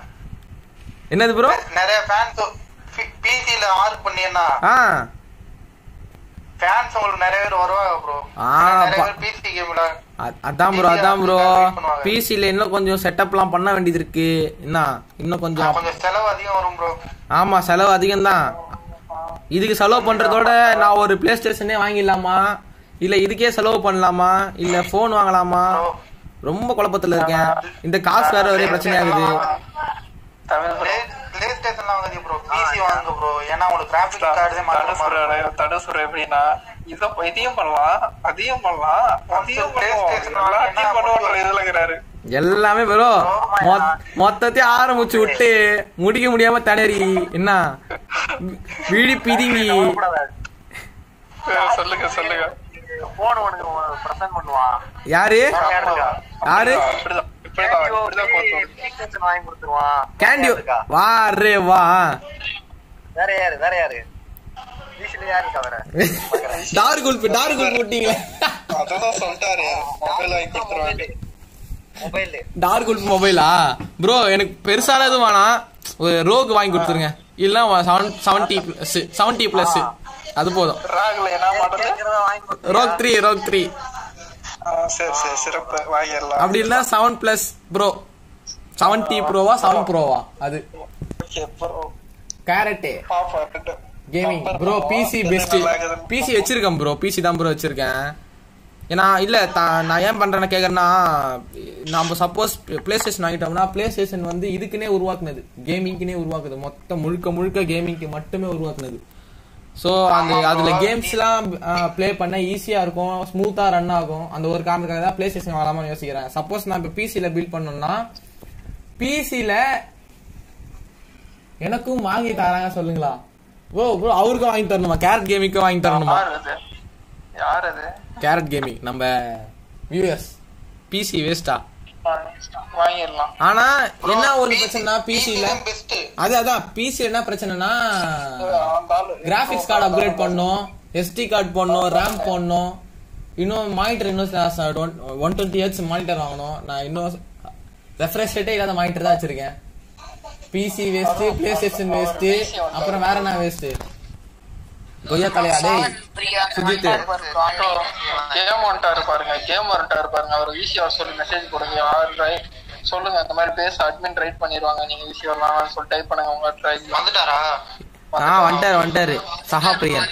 என்னது ப்ரோ நிறைய ஃபேன்ஸ் பிசில ஆறு பண்ணீங்கன்னா ஆ ஃபேன்ஸ் உங்களுக்கு நிறைய பேர் வருவாங்க ப்ரோ ஆ, நிறைய பா- பேர் பிசி கேம்ல அ- அதான் ப்ரோ அதான் ப்ரோ wait பண்ணுவாங்க. பிசில இன்னும் கொஞ்சம் செட்டப்லாம் பண்ண வேண்டியது இருக்கு என்ன இன்னும் கொஞ்சம் கொஞ்சம் செலவு அதிகம் வரும் ப்ரோ ஆமா செலவு அதிகம் தான் இதுக்கு செலவு பண்றதோட நான் ஒரு பிளே ஸ்டேஷனே வாங்கிடலாமா இல்ல இதுக்கே செலவு பண்ணலாமா இல்ல போன் வாங்கலாமா ரொம்ப குழப்பத்துல இருக்கேன் இந்த காசு வேற ஒரே பிரச்சனையாகுது தமிழ் bro. பிளே ஸ்டேஷன்ல வாங்குறீங்க ப்ரோ பிசி வாங்குங்க ப்ரோ ஏன்னா உங்களுக்கு கிராஃபிக் கார்டு தடு மாத்த சுர தடு சுர எப்படின்னா இத இதையும் பண்ணலாம் அதையும் பண்ணலாம் அதையும் பண்ணுவோம் எல்லாத்தையும் பண்ணுவோன்ற இதுல இருக்கிறாரு எல்லாமே ப்ரோ மொத்தத்தையும் ஆரம்பிச்சு விட்டு முடிக்க முடியாம தடறி என்ன விழி பிதுங்கி சொல்லுங்க சொல்லுங்க போன் உனக்கு பிரசன்ட் பண்ணுவான் யாரு யாரு இப்படிதான் இப்படிதான் இப்படிதான் கோத்து PlayStation வாங்கி கொடுத்துருவான் கேண்டி இருக்கா? வா ரே வா வேற யாரு வேற யாரு வீசில யாரு இருக்கா வேற டார் குல்ப் டார் குல்ப் போட்டீங்களே அதான் சொல்லிட்டாரு மொபைல் வாங்கி கொடுத்துருவாங்க மொபைல் டார் குல்ப் மொபைலா ப்ரோ எனக்கு பெருசான எதுவும் வேணாம் ஒரு ரோக் வாங்கி கொடுத்துருங்க இல்ல seven seventy plus seventy plus அது போதும் ராகுல என்ன மாடல் வாங்கி கொடுத்து ரோக் த்ரீ ரோக் த்ரீ சரி சரி சிறப்பு வாங்கிடலாம் அப்படி இல்ல செவன் பிளஸ் ப்ரோ செவன்டி ப்ரோவா செவன் ப்ரோவா அது ஓகே ப்ரோ கேரட்டே பாப்பா gaming bro PC best PC வச்சிருக்கேன் ப்ரோ பிசி தான் ப்ரோ வச்சிருக்கேன் ஏன்னா இல்ல தா- நான் ஏன் பண்றேன்னு கேக்குறேன்னா நம்ம சப்போஸ் பிளே ஸ்டேஷன் வாங்கிட்டோம்னா பிளே ஸ்டேஷன் வந்து இதுக்குன்னே உருவாக்குனது கேமிங்க்குனே உருவாக்குது மொத்தம் முழுக்க முழுக்க கேமிங்க்கு மட்டுமே உருவாக்குனது ஸோ அந்த அதுல கேம்ஸ்லாம் ப்ளே பண்ண ஈஸியா இருக்கும் ஸ்மூத்தா ரன் ஆகும் அந்த ஒரு காரணத்துக்காக தான் பிளே ஸ்டேஷன் வாங்கலாமான்னு யோசிக்கிறேன் சப்போஸ் நான் இப்போ பிசில பில்ட் பண்ணோம்னா பிசில எனக்கும் வாங்கி தராங்க சொல்லுங்களா ஓ ப்ரோ அவருக்கும் வாங்கி தரணுமா கேரட் கேமிங்க்கும் வாங்கி தரணுமா யார் அது யார் அது கேரட் கேமிங் நம்ம வியூஎஸ் பிசி வேஸ்டா வாங்கிடலாம் ஆனா என்ன ஒரு பிரச்சனைனா பிசில பெஸ்ட் அது அதான் பிசி என்ன பிரச்சனைனா அந்த ஆளு கிராபிக்ஸ் கார்டு அப்கிரேட் பண்ணணும் எஸ்டி கார்டு போடணும் ரேம் போடணும் இன்னும் மானிட்டர் இன்னும் ஒன் டுவெண்ட்டி ஹெச் மானிட்டர் வாங்கணும் நான் இன்னும் ரெஃப்ரெஷ் ரேட்டே இல்லாத மானிட்டர் தான் வச்சிருக்கேன் PC waste play station waste அப்புறம் வேற என்ன வேஸ்ட் கொய்யா தலையா டேய் சுஜித் கேம் வந்துட்டாரு பாருங்க கேம் வந்துட்டாரு பாருங்க அவர் ஈஸி அவர் சொல்லி மெசேஜ் போடுங்க யார் ரைட் சொல்லுங்க இந்த மாதிரி பேச அட்மின் ரைட் பண்ணிடுவாங்க நீங்க ஈஸி வரலாம் சொல்லி டைப் பண்ணுங்க உங்க ட்ரை வந்துட்டாரா ஆ வந்துட்டாரு வந்துட்டாரு சஹா பிரியன்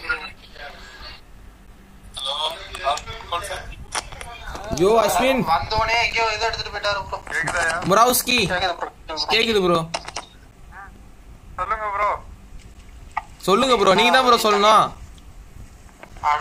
யோ அஸ்வின் வந்தோடனே எங்கேயோ இதை எடுத்துட்டு போயிட்டாரு ப்ரோ முராவ்ஸ்கி கேக்குது ப்ரோ சொல்லுங்க ப்ரோ சொல்லுங்க ப்ரோ நீங்க தான் ப்ரோ சொல்லணும் அட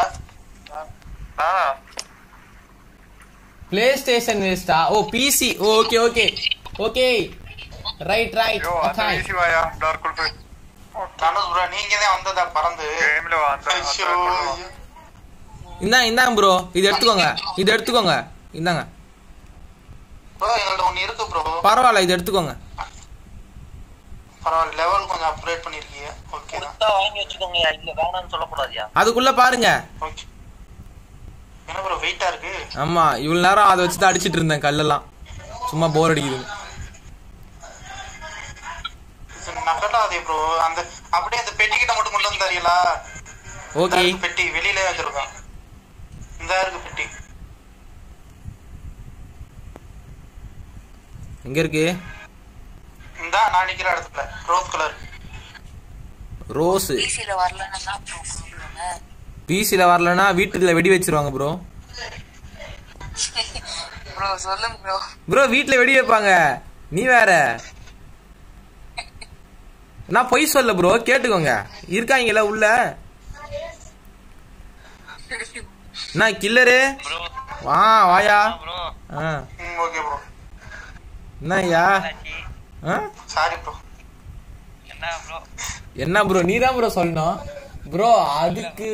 பிளே ஸ்டேஷன் வேஸ்டா ஓ PC okay okay okay right right ஐயோ அந்த ஈஸி வாயா டார்க் குல்ஃபு தனுஷ் ப்ரோ நீங்க தான் வந்ததா பறந்து கேம்ல வா அந்த அந்த ஐயோ, கொண்டு வா. ஐயோ. இந்தாங்க இந்தாங்க ப்ரோ இது எடுத்துக்கோங்க இது எடுத்துக்கோங்க இந்தாங்க ப்ரோ எங்கள்ட்ட ஒன்னு இருக்கு ப்ரோ பரவாயில்ல இது எடுத்துக்கோங்க பரவாயில்ல லெவல் கொஞ்சம் அப்கிரேட் பண்ணிருக்கீங்க ஓகே தான் வாங்கி வச்சுக்கோங்க இல்ல வேணாம்னு சொல்லக்கூடாதியா அதுக்குள்ள பாருங்க ஓகே என்ன ப்ரோ வெயிட்டா இருக்கு ஆமா இவ்வளவு நேரம் அதை வச்சு தான் அடிச்சிட்டு இருந்தேன் கல்லெல்லாம் சும்மா போர் அடிக்குது இது நகட்டாதே ப்ரோ அந்த அப்படியே அந்த பெட்டி கிட்ட மட்டும் கொண்டு வந்து தரீங்களா ஓகே இந்த பெட்டி வெளியில வச்சிருக்கான் இந்த இருக்கு பெட்டி எங்க இருக்கு இந்த நான் நிக்கிற இடத்துல ரோஸ் கலர் ரோஸ் பிசில வரலன்னா தான் ப்ராப்ளம் பிசில வரலன்னா வீட்டுல வெடி வச்சிருவாங்க ப்ரோ ப்ரோ சொல்லுங்க ப்ரோ ப்ரோ வீட்ல வெடி வைப்பாங்க நீ வேற நான் பொய் சொல்ல ப்ரோ கேட்டுக்கோங்க இருக்காங்கல்ல உள்ள நான் கில்லரு வா வாயா ஆ ம் ஓகே ப்ரோ என்ன ஐயா ஆ? சாரி ப்ரோ என்ன ப்ரோ நீ தான் ப்ரோ சொல்லணும் ப்ரோ அதுக்கு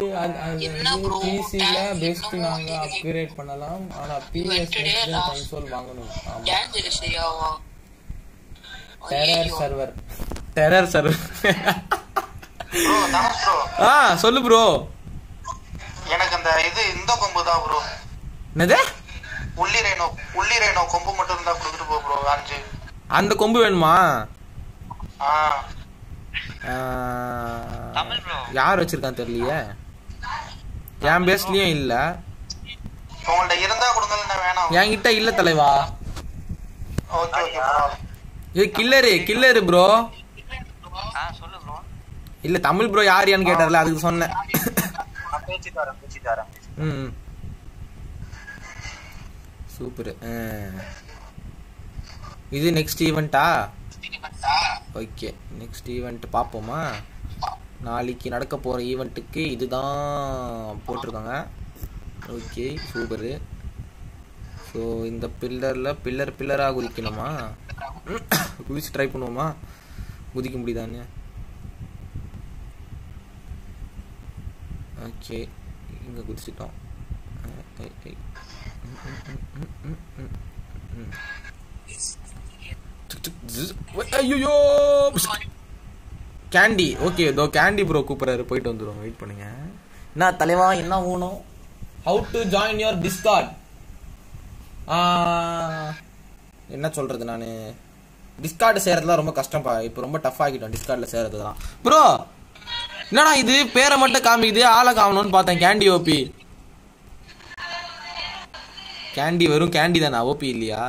பிசில பெஸ்ட் நாங்க அப்கிரேட் பண்ணலாம் ஆனா பிஎஸ் கன்சோல் வாங்கணும் ஆமா டேஞ்சர் சரியாவா terror server terror server bro Dhanush bro ஆ சொல்லு ப்ரோ எனக்கு அந்த இது இந்த கொம்பு தான் ப்ரோ என்னது உள்ளி ரேனோ உள்ளி ரேனோ கொம்பு மட்டும் இருந்தா கொடுத்துட்டு போ ப்ரோ அஞ்சு அந்த கொம்பு வேணுமா ஆ ஆஹ், தமிழ் bro. யார் வச்சிருக்கான்னு தெரியலையே என் பேஸ்லயும் இல்ல உங்கள்ட்ட இருந்தா கொடுங்க வேணாம் என்கிட்ட இல்ல தலைவா ஓகே ஓகே பரவாயில்ல இது கில்லரு கில்லரு ப்ரோ ஆ சொல்லு ப்ரோ இல்ல தமிழ் ப்ரோ யார் யான்னு கேட்டார்ல அதுக்கு சொன்னேன் நான் பேசிட்டு வரேன் பேசிட்டு வரேன் ம் சூப்பர் இது நெக்ஸ்ட் ஈவெண்ட்டா ஓகே நெக்ஸ்ட் ஈவெண்ட் பார்ப்போமா நாளைக்கு நடக்க போகிற ஈவெண்ட்டுக்கு இதுதான் போட்டிருக்காங்க ஓகே சூப்பரு ஸோ இந்த பில்லரில் பில்லர் பில்லராக குதிக்கணுமா குதிச்சு ட்ரை பண்ணுவோமா குதிக்க முடியுதான்னு ஓகே இங்கே குதிச்சிட்டோம் ஐ, ஐ. ம், ம், ம், ம், ம், ம், ம். டிக், டிக், ஜிஸ். ஒய், ஐயையோ கேண்டி ஓகே இதோ கேண்டி ப்ரோ கூப்பிட்றாரு போயிட்டு வந்துடும் வெயிட் பண்ணுங்க என்ன தலைவா என்ன வேணும் how to join your Discord என்ன சொல்றது நான் டிஸ்கார்டு சேர்றதுலாம் ரொம்ப கஷ்டம்ப்பா இப்போ ரொம்ப டஃப் ஆகிட்டோம் டிஸ்கார்டில் சேர்றதுலாம் ப்ரோ என்னடா இது பேரை மட்டும் காமிக்குது ஆளை காமணும்னு பார்த்தேன் கேண்டி ஓபி கேண்டி வெறும் கேண்டி தானா ஓபி இல்லையா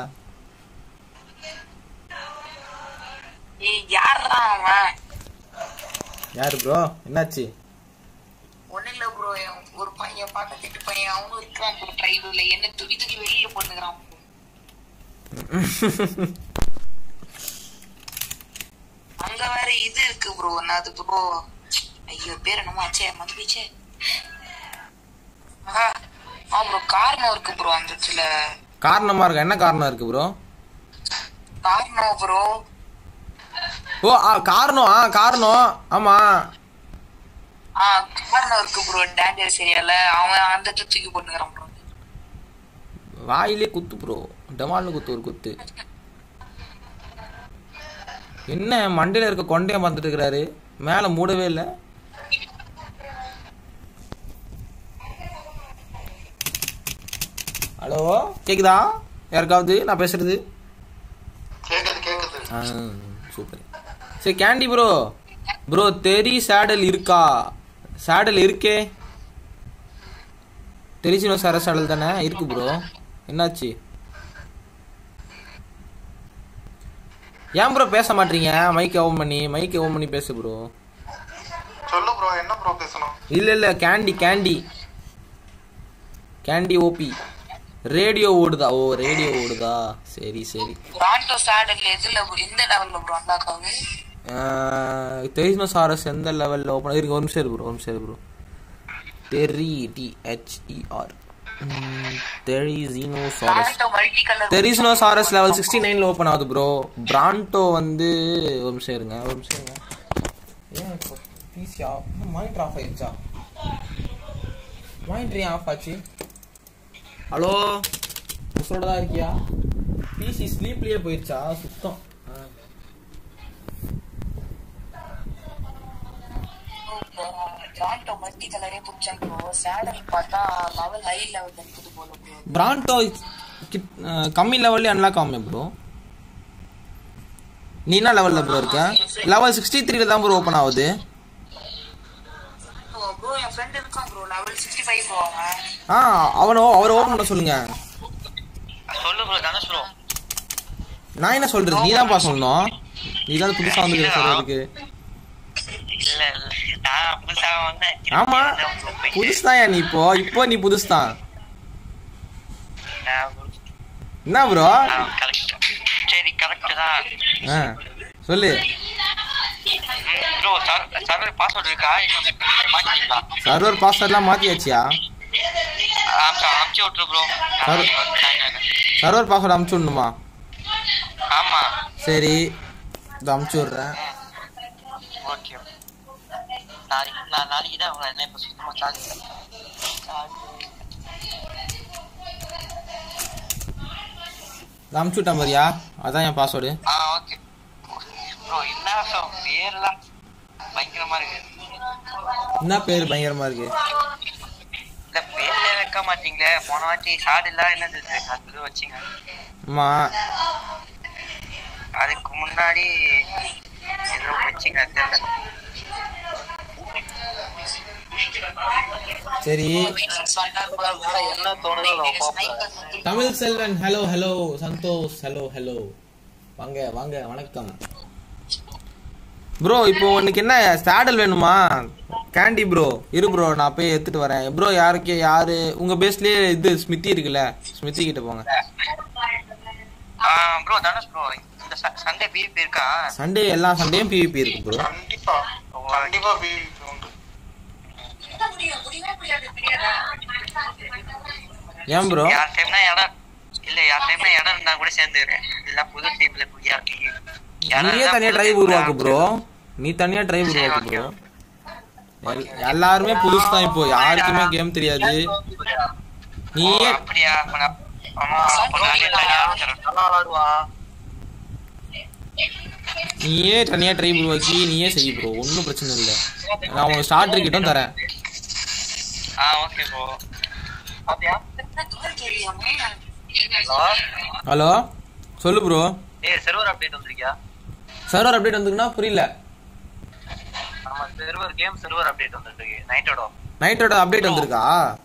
ஏய் யாருடா அவன் யாரு ப்ரோ என்னாச்சு ஒண்ணு இல்ல ப்ரோ ஒரு பையன் பக்கத்து பையன் அவனும் இருக்கிறான் ப்ரோ ட்ரைவர்ல என்ன தூக்கி தூக்கி வெளியில பண்ணுகிறான் அங்க வேற இது இருக்கு ப்ரோ அது ப்ரோ ஐயோ பேர் என்னமோ ஆச்சே மதுபிச்சே ஆஹா ஆ ப்ரோ காரணம் இருக்கு ப்ரோ அந்த இடத்துல காரணமா இருக்கா என்ன காரணம் இருக்கு ப்ரோ காரணம் ப்ரோ ஓ ஆ காரணம் ஆ காரணம் ஆமா ஆ காரணம் இருக்கு ப்ரோ டேஞ்சர் சரியால அவன் அந்த இடத்துல தூக்கி போட்டுக்கிறான் ப்ரோ வாயிலே குத்து ப்ரோ டமால்னு குத்து ஒரு குத்து என்ன மண்டையில இருக்க கொண்டைய பார்த்துட்டு இருக்கிறாரு மேல மூடவே இல்லை ஹலோ கேக்குதா யாருக்காவது நான் பேசுறது கேக்குது கேக்குது ஆ சூப்பர் சரி கேண்டி ப்ரோ ப்ரோ தெரி சேடல் இருக்கா சேடல் இருக்கே தெரிச்சினோ சார சேடல் தானே இருக்கு ப்ரோ என்னாச்சு ஏன் ப்ரோ பேச மாட்டீங்க மைக் ஓன் பண்ணி மைக் ஓன் பண்ணி பேசு ப்ரோ சொல்லு ப்ரோ என்ன ப்ரோ பேசணும் இல்ல இல்ல Candy Candy Candy OP radio ஓடுதா ஓ ரேடியோ ஓடுதா சரி சரி பிராண்டோ சேடல் எதுல bro? எந்த லெவல்ல ப்ரோ அண்டாக்காவு தெரிஸ்னோசாரஸ் எந்த லெவலில் ஓப்பன் இருக்கு ஒரு நிமிஷம் ப்ரோ ஒரு நிமிஷம் ப்ரோ தெரி டிஹெச்இஆர் therizinosaurus bronto multi colour therizinosaurus level sixty நைனில் ஓப்பன் ஆகுது ப்ரோ பிராண்டோ வந்து ஒரு நிமிஷம் இருங்க ஒரு நிமிஷம் இருங்க ஏன் இப்போ பிசியா மானிட்டர் ஆஃப் ஆயிடுச்சா மானிட்டர் ஏன் ஆஃப் ஆச்சு ஹலோ உசோட தான் இருக்கியா பிசி ஸ்லீப்லயே போயிடுச்சா சுத்தம் ஆ. பிராண்டோ மல்டி கலரே பிடிச்சேன் ப்ரோ சேடல் பார்த்தா லெவல் ஹை லெவல் இருக்குது போல ப்ரோ பிராண்டோ கிட்- அஹ் கம்மி லெவல்லே அன்லாக் ஆகுமே ப்ரோ நீ என்ன லெவலில் ப்ரோ இருக்க லெவல் சிக்ஸ்டி த்ரீல தான் ப்ரோ ஓப்பன் ஆகுது ப்ரோ என் ஃப்ரெண்ட் இருக்கான் bro level sixty five bro அவன் ஆ அவனோ அவரை ஓப்பன் பண்ண சொல்லுங்க சொல்லு ப்ரோ தனுஷ் ப்ரோ நான் என்ன சொல்றது நீ தான்ப்பா சொல்லணும் நீ தான் புதுசாக வந்து சொல்றதுக்கு இல்ல இல்ல நான் புதுசா வந்தேன் ஆமா புதுசு தான் நீ இப்போ இப்போ நீ புதுசு தான் என்ன ப்ரோ கரெக்ட் சரி கரெக்ட் தான் ஆ சொல்லு ப்ரோ சர்வர் பாஸ்வேர்ட் இருக்கா மாட்டிங்களா சர்வர் பாஸ்வேர்ட்லாம் மாற்றியாச்சியா அமுச்சு விட்டுரு ப்ரோ சர்வர் சர்வர் பாஸ்வேர்டு அமுச்சு விடணுமா ஆமா சரி இதை அமுச்சு விட்றேன் ஓகே நாளைக்கு நான் நாளைக்கு தான் உங்களை என்ன இப்போ சுத்தமா சார்ஜ் இதை அமுச்சு விட்டேன் பாரியா அதான் என் பாஸ்வேர்டு ஆ ஓகே ப்ரோ என்ன bro, பேர்லாம் பயங்கரமா இருக்கு என்ன பேர் பயங்கரமா இருக்கு இந்த பேர்ல வைக்க மாட்டீங்களே போன வாட்டி ஷார்ட் இல்ல என்னது இது? அது வச்சீங்க ஆமா அதுக்கு முன்னாடி ஏதோ வச்சீங்க தெரியல சரி என்ன தோணுதோ அதை பார்ப்பேன் Tamil Selvan hello hello Santhosh hello hello வாங்க வாங்க வணக்கம் ப்ரோ இப்போ உனக்கு என்ன ஸ்டாடல் வேணுமா கேண்டி ப்ரோ இரு ப்ரோ நான் போய் எடுத்துட்டு வரேன் ப்ரோ யாருக்கு யாரு உங்க பேஸ்லயே இது ஸ்மித்தி இருக்குல்ல ஸ்மித்தி கிட்ட போங்க ப்ரோ தனுஷ் ப்ரோ இந்த சண்டே பிபி இருக்கா சண்டே எல்லா சண்டேயும் பிவிபி இருக்கு ப்ரோ கண்டிப்பா கண்டிப்பா பிவிபி உண்டு ஏன் ப்ரோ யார் டைம்னா இடம் இல்ல யார் டைம்னா இடம் இருந்தா கூட சேர்ந்துக்கிறேன் இல்ல புது டீம்ல புதியா இருக்கீங்க நீயே தனியா ட்ரைவ் உருவாக்கு ப்ரோ நீ தனியா ட்ரைவ் உருவாக்கு ப்ரோ எல்லாருமே புதுசு தான் இப்போ யாருக்குமே கேம் தெரியாது நீயே அப்படியா அப்ப நான் ஆமா அப்ப நானே தனியா ஆரம்பிச்சிடுறேன். நல்லா விளாடுவான் நீயே தனியா ட்ரைவ் உருவாக்கி நீயே செய்ய ப்ரோ ஒன்றும் பிரச்சனை இல்லை நான் உனக்கு ஸ்டார்டர் கிட்டும் தரேன் ஆ ஓகே ப்ரோ பாத்தியா ஹலோ சொல்லு ப்ரோ ஏய் சர்வர் அப்டேட் வந்திருக்கியா சர்வர் அப்டேட் வந்துக்குன்னா புரியல நம்ம சர்வர் கேம் சர்வர் அப்டேட் வந்திருக்கு நைட்டோட நைட்டோட அப்டேட் வந்திருக்கா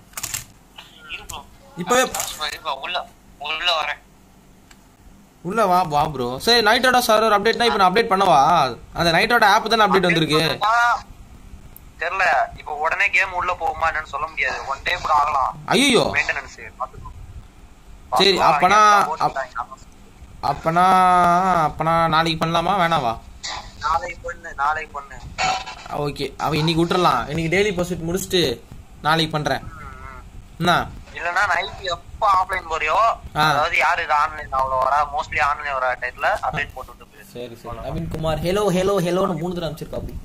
இப்பவே இப்ப உள்ள உள்ள வரேன் உள்ள வா வா ப்ரோ சரி நைட்டோட சர்வர் அப்டேட்னா இப்போ நான் அப்டேட் பண்ணவா அந்த நைட்டோட ஆப் தானே அப்டேட் வந்திருக்கு தெரியல இப்போ உடனே கேம் உள்ள போகுமா என்னன்னு சொல்ல முடியாது ஒன் டே கூட ஆகலாம் ஐயோ மெயின்டெனன்ஸ் சரி, அப்பனா அப்- அப்பனா அப்பனா நாளைக்கு பண்ணலாமா வேணாவா நாளைக்கு பண்ணு நாளைக்கு பண்ணு ஓகே அவன் இன்னைக்கு விட்டுறலாம் இன்னைக்கு டெய்லி பர்சூட் முடிச்சுட்டு நாளைக்கு பண்றேன் என்ன இல்லனா நைட் எப்ப ஆஃப்லைன் போறியோ ஆ. அதாவது யாரு இது ஆன்லைன் அவ்வளவு வரா மோஸ்ட்லி ஆன்லைன் வர டைம்ல அப்டேட் போட்டு விட்டு போயிரு. சரி சரி நவீன் குமார் ஹலோ ஹலோ ஹலோன்னு மூணு தடவை அமைச்சிருக்கா அப்படி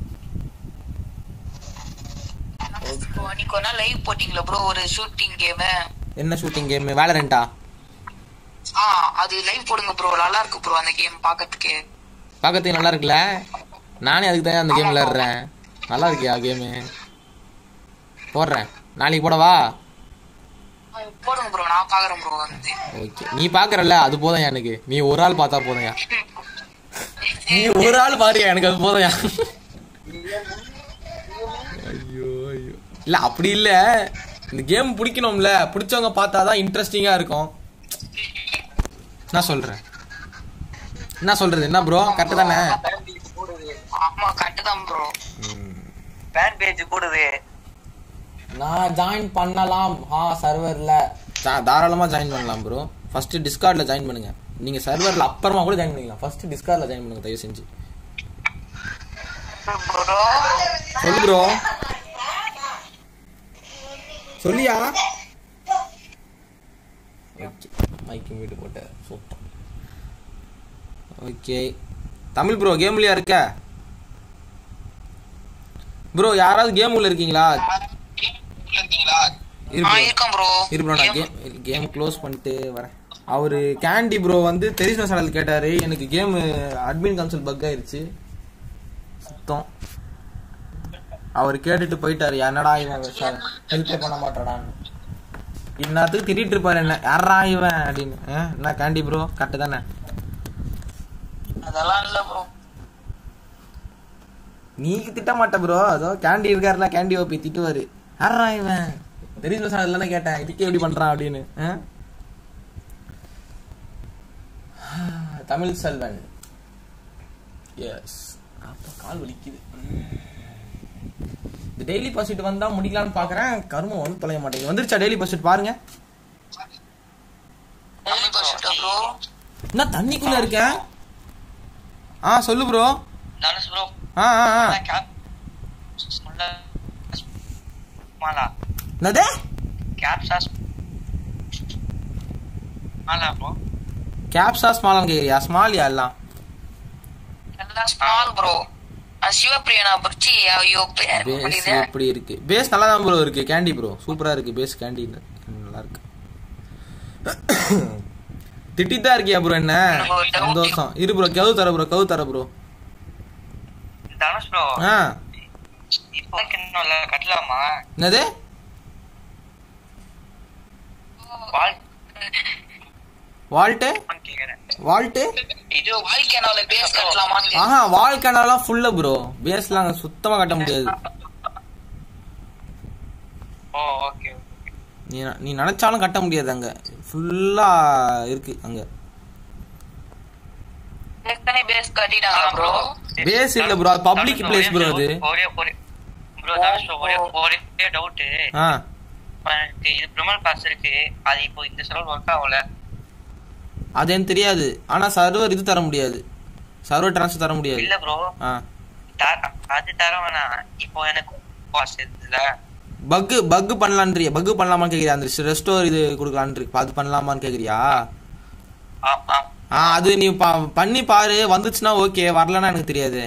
ப்ரோ அன்னைக்கு ஒரு நாள் லைவ் போட்டீங்களா ப்ரோ ஒரு ஷூட்டிங் கேம் என்ன ஷூட்டிங் கேம் வேலரண்டா ஆ அது லைவ் போடுங்க ப்ரோ நல்லா இருக்கு ப்ரோ அந்த கேம் பாக்கிறதுக்கு பார்க்கறதுக்கு நல்லா இருக்குல்ல நானே அதுக்கு தான் அந்த கேம் விளையாடுறேன் நல்லா இருக்கியா கேமு போடுறேன் நாளைக்கு போடவா போடுங்க ப்ரோ நான் பாக்குறேன் ப்ரோ வந்து ஓகே நீ பாக்குறல்ல அது போதும் எனக்கு நீ ஒரு ஆள் பார்த்தா போதும்யா நீ ஒரு ஆள் பாருயா எனக்கு அது போதும்யா ஐயோ ஐயோ இல்ல அப்படி இல்ல இந்த கேம் பிடிக்கணும்ல பிடிச்சவங்க பார்த்தாதான் இன்ட்ரெஸ்டிங்கா இருக்கும் என்ன சொல்றேன் என்ன சொல்றது என்ன ப்ரோ கரெக்ட் தானே ஆமா கரெக்ட் தான் ப்ரோ ஃபேன் பேஜ் கூடுது நான் ஜாயின் பண்ணலாம் ஆ சர்வர்ல தாராளமா ஜாயின் பண்ணலாம் ப்ரோ ஃபர்ஸ்ட் டிஸ்கார்ட்ல ஜாயின் பண்ணுங்க நீங்க சர்வர்ல அப்புறமா கூட ஜாயின் பண்ணிக்கலாம் ஃபர்ஸ்ட் டிஸ்கார்ட்ல ஜாயின் பண்ணுங்க தயவு செஞ்சு சொல்லு ப்ரோ சொல்லியா ஓகே மைக்கு மீட்டு போட்ட சூப்பர் ஓகே தமிழ் ப்ரோ கேம்லயா இருக்க ப்ரோ யாராவது கேம் உள்ள இருக்கீங்களா இரு ஆ bro. இருக்கேன் ப்ரோ இரு ப்ரோ நான் கேம் கேம் க்ளோஸ் பண்ணிட்டு வரேன் அவரு கேண்டி ப்ரோ வந்து தெரிசின சேனல் கேட்டாரு எனக்கு கேம் அட்மின் கன்சோல் பக் ஆயிருச்சு சுத்தம் அவர் கேட்டுட்டு போயிட்டாரு என்னடா இவன் ஹெல்ப்பே பண்ண மாட்டாடான்னு இந்நேரத்துக்கு திட்டிட்டு இருப்பாரு என்ன யாரா இவன் அப்படின்னு ஆ, என்ன கேண்டி ப்ரோ கரெக்டு தானே அதெல்லாம் இல்ல ப்ரோ நீ திட்ட மாட்ட ப்ரோ அதோ கேண்டி இருக்காருல கேண்டி ஓபி திட்டுவாரு யாரா இவன் தெரியுமா சார் இல்லைன்னு கேட்டேன் இதுக்கே எப்படி பண்றான் அப்படின்னு ஆ? தமிழ் செல்வன் எஸ் அப்ப கால் வலிக்குது இந்த டெய்லி பர்சிட் வந்தா முடிக்கலாம்னு பாக்குறேன் கருமம் வந்து தொலைய மாட்டேங்குது வந்துருச்சா டெய்லி பர்சிட் பாருங்க ப்ரோ என்ன தண்ணிக்குள்ள இருக்கேன் ஆ சொல்லு ப்ரோ தனுஷ் ப்ரோ ஆ ஆ ஆ கேப் மாலா என்னது கேப் சாஸ் மாலா ப்ரோ கேப்ஸா ஸ்மாலாம் கேக்குறியா ஸ்மாலியா எல்லாம் எல்லாம் ஸ்மால் ப்ரோ சிவப்பிரியனா பற்றி ஐயோ பேர் பேஸ் புரியுது எப்படி இருக்கு பேஸ் நல்லா தான் ப்ரோ இருக்கு கேண்டி ப்ரோ சூப்பரா இருக்கு பேஸ் கேண்டி நல்லா இருக்கு திட்டிட்டு தான் இருக்கியா ப்ரோ என்ன சந்தோஷம் இரு ப்ரோ கவு தர ப்ரோ கவு தர ப்ரோ தனுஷ் ப்ரோ ஆ இப்போ இன்னும் இல்ல கட்டலாமா என்னது வாழ் வால்ட்டு கேக்குறேன் வால்ட்டு இது வாழ்க்கைனால பேஸ் கட்டலாமான்னு ஆஹா வால் கேனலாம் ஃபுல்லு ப்ரோ பேஸ்லாம் அங்க சுத்தமா கட்ட முடியாது ஓ ஓகே நீ நீ நினைச்சாலும் கட்ட முடியாது அங்க ஃபுல்லா இருக்கு அங்க ஏற்கனவே பேஸ் கட்டிட்டாங்க ப்ரோ பேஸ் இல்ல ப்ரோ அது பப்ளிக் பிளேஸ் ப்ரோ அது ஒரே ஒரே ப்ரோ தனுஷ் ஒரே ஒரே டவுட் ஆ எனக்கு இது ப்ரிமல் பாஸ் இருக்கு அது இப்போ இந்த சர்வர் ஒர்க் ஆகல அது எனக்கு தெரியாது ஆனா சர்வர் இது தர முடியாது சர்வர் ட்ரான்ஸ்ஃபர் தர முடியாது இல்ல ப்ரோ ஆ அது தர வேணாம் இப்போ எனக்கு பாஸ் இருக்குல்ல பக்கு பக்கு பண்ணலான்றியா பக்கு பண்ணலாமான்னு கேக்குறியா அந்த ரெஸ்டோர் இது கொடுக்கலான்னு இருக்கு அது பண்ணலாமான்னு கேக்குறியா ஆ ஆ ஆ அது நீ பா- பண்ணி பாரு வந்துச்சுன்னா ஓகே வரலன்னா எனக்கு தெரியாது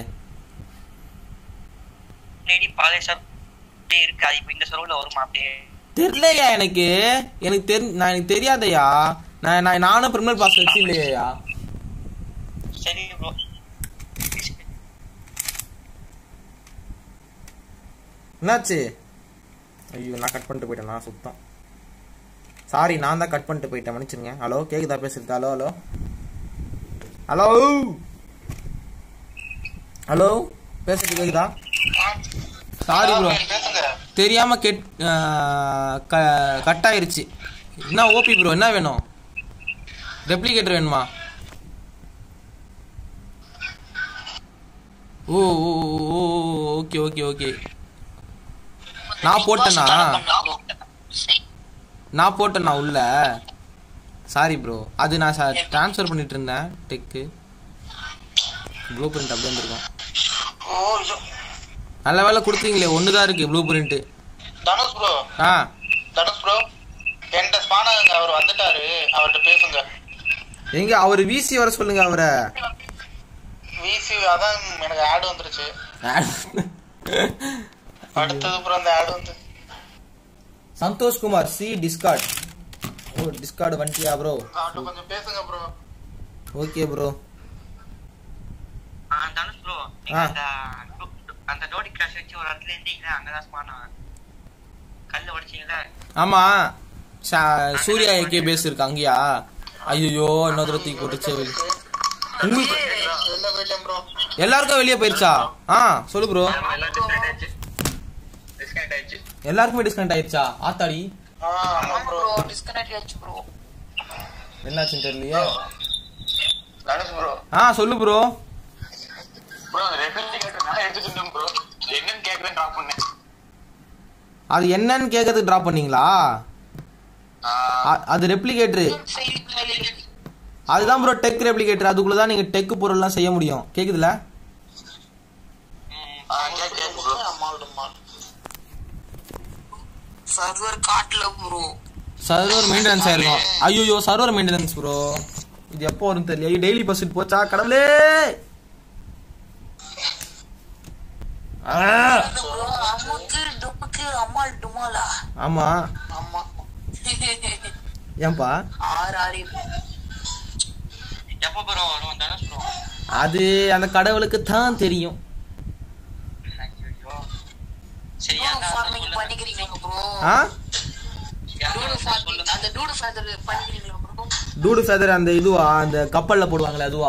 முன்னாடி பழைய சர்வர் இருக்கு அது இப்போ இந்த சர்வர்ல வருமா அப்படியே தெரியலையா எனக்கு எனக்கு தெரி நான் எனக்கு தெரியாதயா நான் நான் நானும் பிரிமினல் பாஸ் வச்சு இல்லையா சரி ப்ரோ என்னாச்சு ஐயோ நான் கட் பண்ணிட்டு போயிட்டேன் நான் சுத்தம் சாரி நான் தான் கட் பண்ணிட்டு போயிட்டேன் மன்னிச்சிருங்க ஹலோ கேக்குதா பேசுறது ஹலோ ஹலோ ஹலோ ஹலோ பேசுறது கேக்குதா சாரி ப்ரோ பேசுங்க தெரியாம கெட் கட் ஆயிருச்சு என்ன ஓபி ப்ரோ என்ன வேணும் ரெப்ளிகேட்டர் வேணுமா ஓ ஓ ஓ ஓகே ஓகே ஓகே நான் போட்டேனா நான் போட்டேனா உள்ள சாரி ப்ரோ அது நான் ட்ரான்ஸ்ஃபர் பண்ணிட்டு இருந்தேன் டெக்கு ப்ளூ பிரிண்ட் அப்படியே வந்திருக்கும் ஓ ஐயோ. நல்ல வேலை கொடுத்தீங்களே ஒன்று தான் இருக்கு ப்ளூ பிரிண்ட்டு தனுஷ் ப்ரோ ஆ தனுஷ் ப்ரோ என்கிட்ட ஸ்பானாங்க அவர் வந்துட்டாரு அவர்கிட்ட பேசுங்க எங்க அவர் விசி வர சொல்லுங்க அவரை விசி அதான் எனக்கு ஆட் வந்துருச்சு அடுத்தது ப்ரோ அந்த ஆட் வந்து சந்தோஷ் குமார் சி டிஸ்கார்ட் ஓ டிஸ்கார்டு வந்துட்டியா ப்ரோ அவர்கிட்ட கொஞ்சம் பேசுங்க ப்ரோ ஓகே ப்ரோ ஆ தனுஷ் ப்ரோ ஆ. அந்த அந்த டோடி கிளாஸ் வச்சு ஒரு இடத்துல இருந்தீங்களா அங்கதான் ஸ்பான் கல்ல உடைச்சீங்களா ஆமா சா- சூர்யா ஏகே பேஸ் இருக்கு அங்கேயா ஐயோ இன்னொரு தடவை தூக்கி போட்டுச்சு உங்களுக்கு வெளில போயிட்டேன் ப்ரோ எல்லாருக்கும் வெளியே போயிருச்சா ஆ சொல்லு ப்ரோ எல்லாருக்குமே டிஸ்கனெக்ட் ஆயிருச்சா ஆத்தாடி ஆ ஆமா ப்ரோ ப்ரோ டிஸ்கனெக்ட் ஆச்சு ப்ரோ என்னாச்சுன்னு தெரியலையே தனுஷ் ப்ரோ ஆ சொல்லு ப்ரோ ப்ரோ அந்த ரெஃப்ரிஜிரேட்டர் நான் எடுத்துக்கிட்டேன் ப்ரோ என்னன்னு கேக்குறேன் ட்ராப் பண்ணேன் அது என்னன்னு கேட்கறதுக்கு ட்ராப் பண்ணீங்களா அ- அது ரெப்ளிகேட்டரு அதுதான் ப்ரோ டெக் ரெப்ளிகேட்டர் அதுக்குள்ள தான் நீங்க டெக் பொருள்லாம் செய்ய முடியும் கேக்குதுல ஆ கேக்குறேன் ப்ரோ அம்மாள் டும்மாள் சர்வர் காட்டல ப்ரோ சர்வர் மெயின்டெனன்ஸ் ஆயிருக்கும் ஐயோ சர்வர் மெயின்டெனன்ஸ் ப்ரோ இது எப்போ வரும் தெரியல டெய்லி பர்சன்ட் போச்சா கடவுளே ஆ, அம்முக்கு டுமுக்கு அம்மாள் டுமாலா ஆமா ஆமா ஏன்பா ஆறு ஆறு எப்போ ப்ரோ வரும் தனுஷ் ப்ரோ அது அந்த கடவுளுக்கு தான் தெரியும் ஐயோ சரி டூடு ஏன்டா ஃபார்மிங் சொல்லுங்க. பண்ணிக்கிறீங்களா ப்ரோ ஆ ஏன்டா டூடு ஃபார்மிங் சொல்லுங்க. அந்த டூடு ஃபேதர் பண்ணிக்கிறீங்களா ப்ரோ டூடு ஃபெதர் அந்த இதுவா அந்த கப்பல்ல போடுவாங்களே அதுவா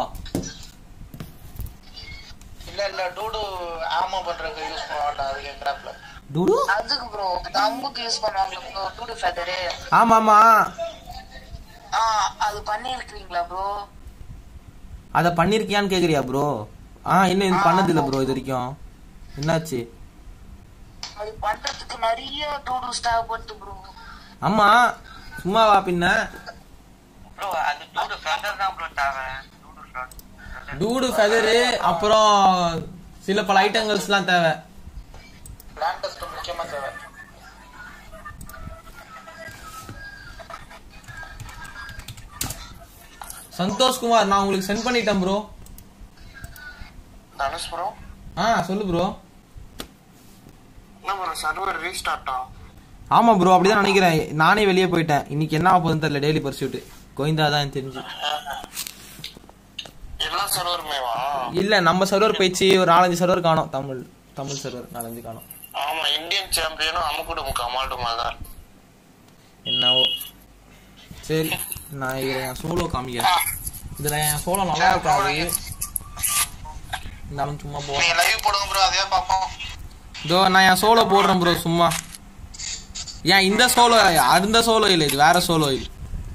இல்ல இல்ல டூடு ஆமா பண்றதுக்கு யூஸ் பண்ண மாட்டேன் அது கேக்குறாப்ல டூடு அதுக்கு ப்ரோ அம்புக்கு யூஸ் பண்ணுவாங்களா ப்ரோ டூடு ஃபேதர் ஆமா ஆமா ஆ அது பண்ணிருக்கீங்களா ப்ரோ அத பண்ணிருக்கியான்னு கேக்குறியா ப்ரோ ஆ இன்னும் இது பண்ணது இல்ல ப்ரோ இது வரைக்கும் என்னாச்சு அது பண்றதுக்கு நிறைய டூடுஸ் தேவைப்படுது ப்ரோ ஆமா சும்மாவா பின்ன ப்ரோ அது டூடு ஃப்ரெண்டர் தான் ப்ரோ தேவை டூடு ஃப்ரெண்டர் டூடு ஃபெதரு அப்புறம் சில பல ஐட்டங்கள்ஸ்லாம் தேவை பிளான் டெஸ்ட் முக்கியமா தேவை சந்தோஷ் குமார் நான் உங்களுக்கு சென்ட் பண்ணிட்டேன் ப்ரோ தனுஷ் ப்ரோ ஆ சொல்லு ப்ரோ என்ன ப்ரோ சர்வர் ரீஸ்டார்ட்டா ஆமா ப்ரோ அப்படிதான் நினைக்கிறேன் நானே வெளியே போயிட்டேன் இன்னைக்கு என்ன ஆக போகுதுன்னு தெரியல டெய்லி பர்சியூட் கோவிந்தா தான் எனக்கு தெரிஞ்சு எல்லா சர்வருமேவா இல்ல நம்ம சர்வர் போயிடுச்சு ஒரு நாலஞ்சு சர்வர் காணோம் தமிழ் தமிழ் சர்வர் நாலஞ்சு காணோம் ஆமா இந்தியன் சாம்பியனும் அமுக்குடு முக்கு அமால்டுமா தான் என்னவோ சரி நான் இதில் என் சோலோ காமிக்கிறேன் இதில் என் சோலோ நல்லா இருக்காது இருந்தாலும் சும்மா போ நீங்க லைவ் போடுங்க ப்ரோ அதே பாப்போம் இதோ நான் என் சோலோ போடுறேன் ப்ரோ சும்மா ஏன் இந்த சோலோ அந்த சோலோ இல்லை இது வேற சோலோ இது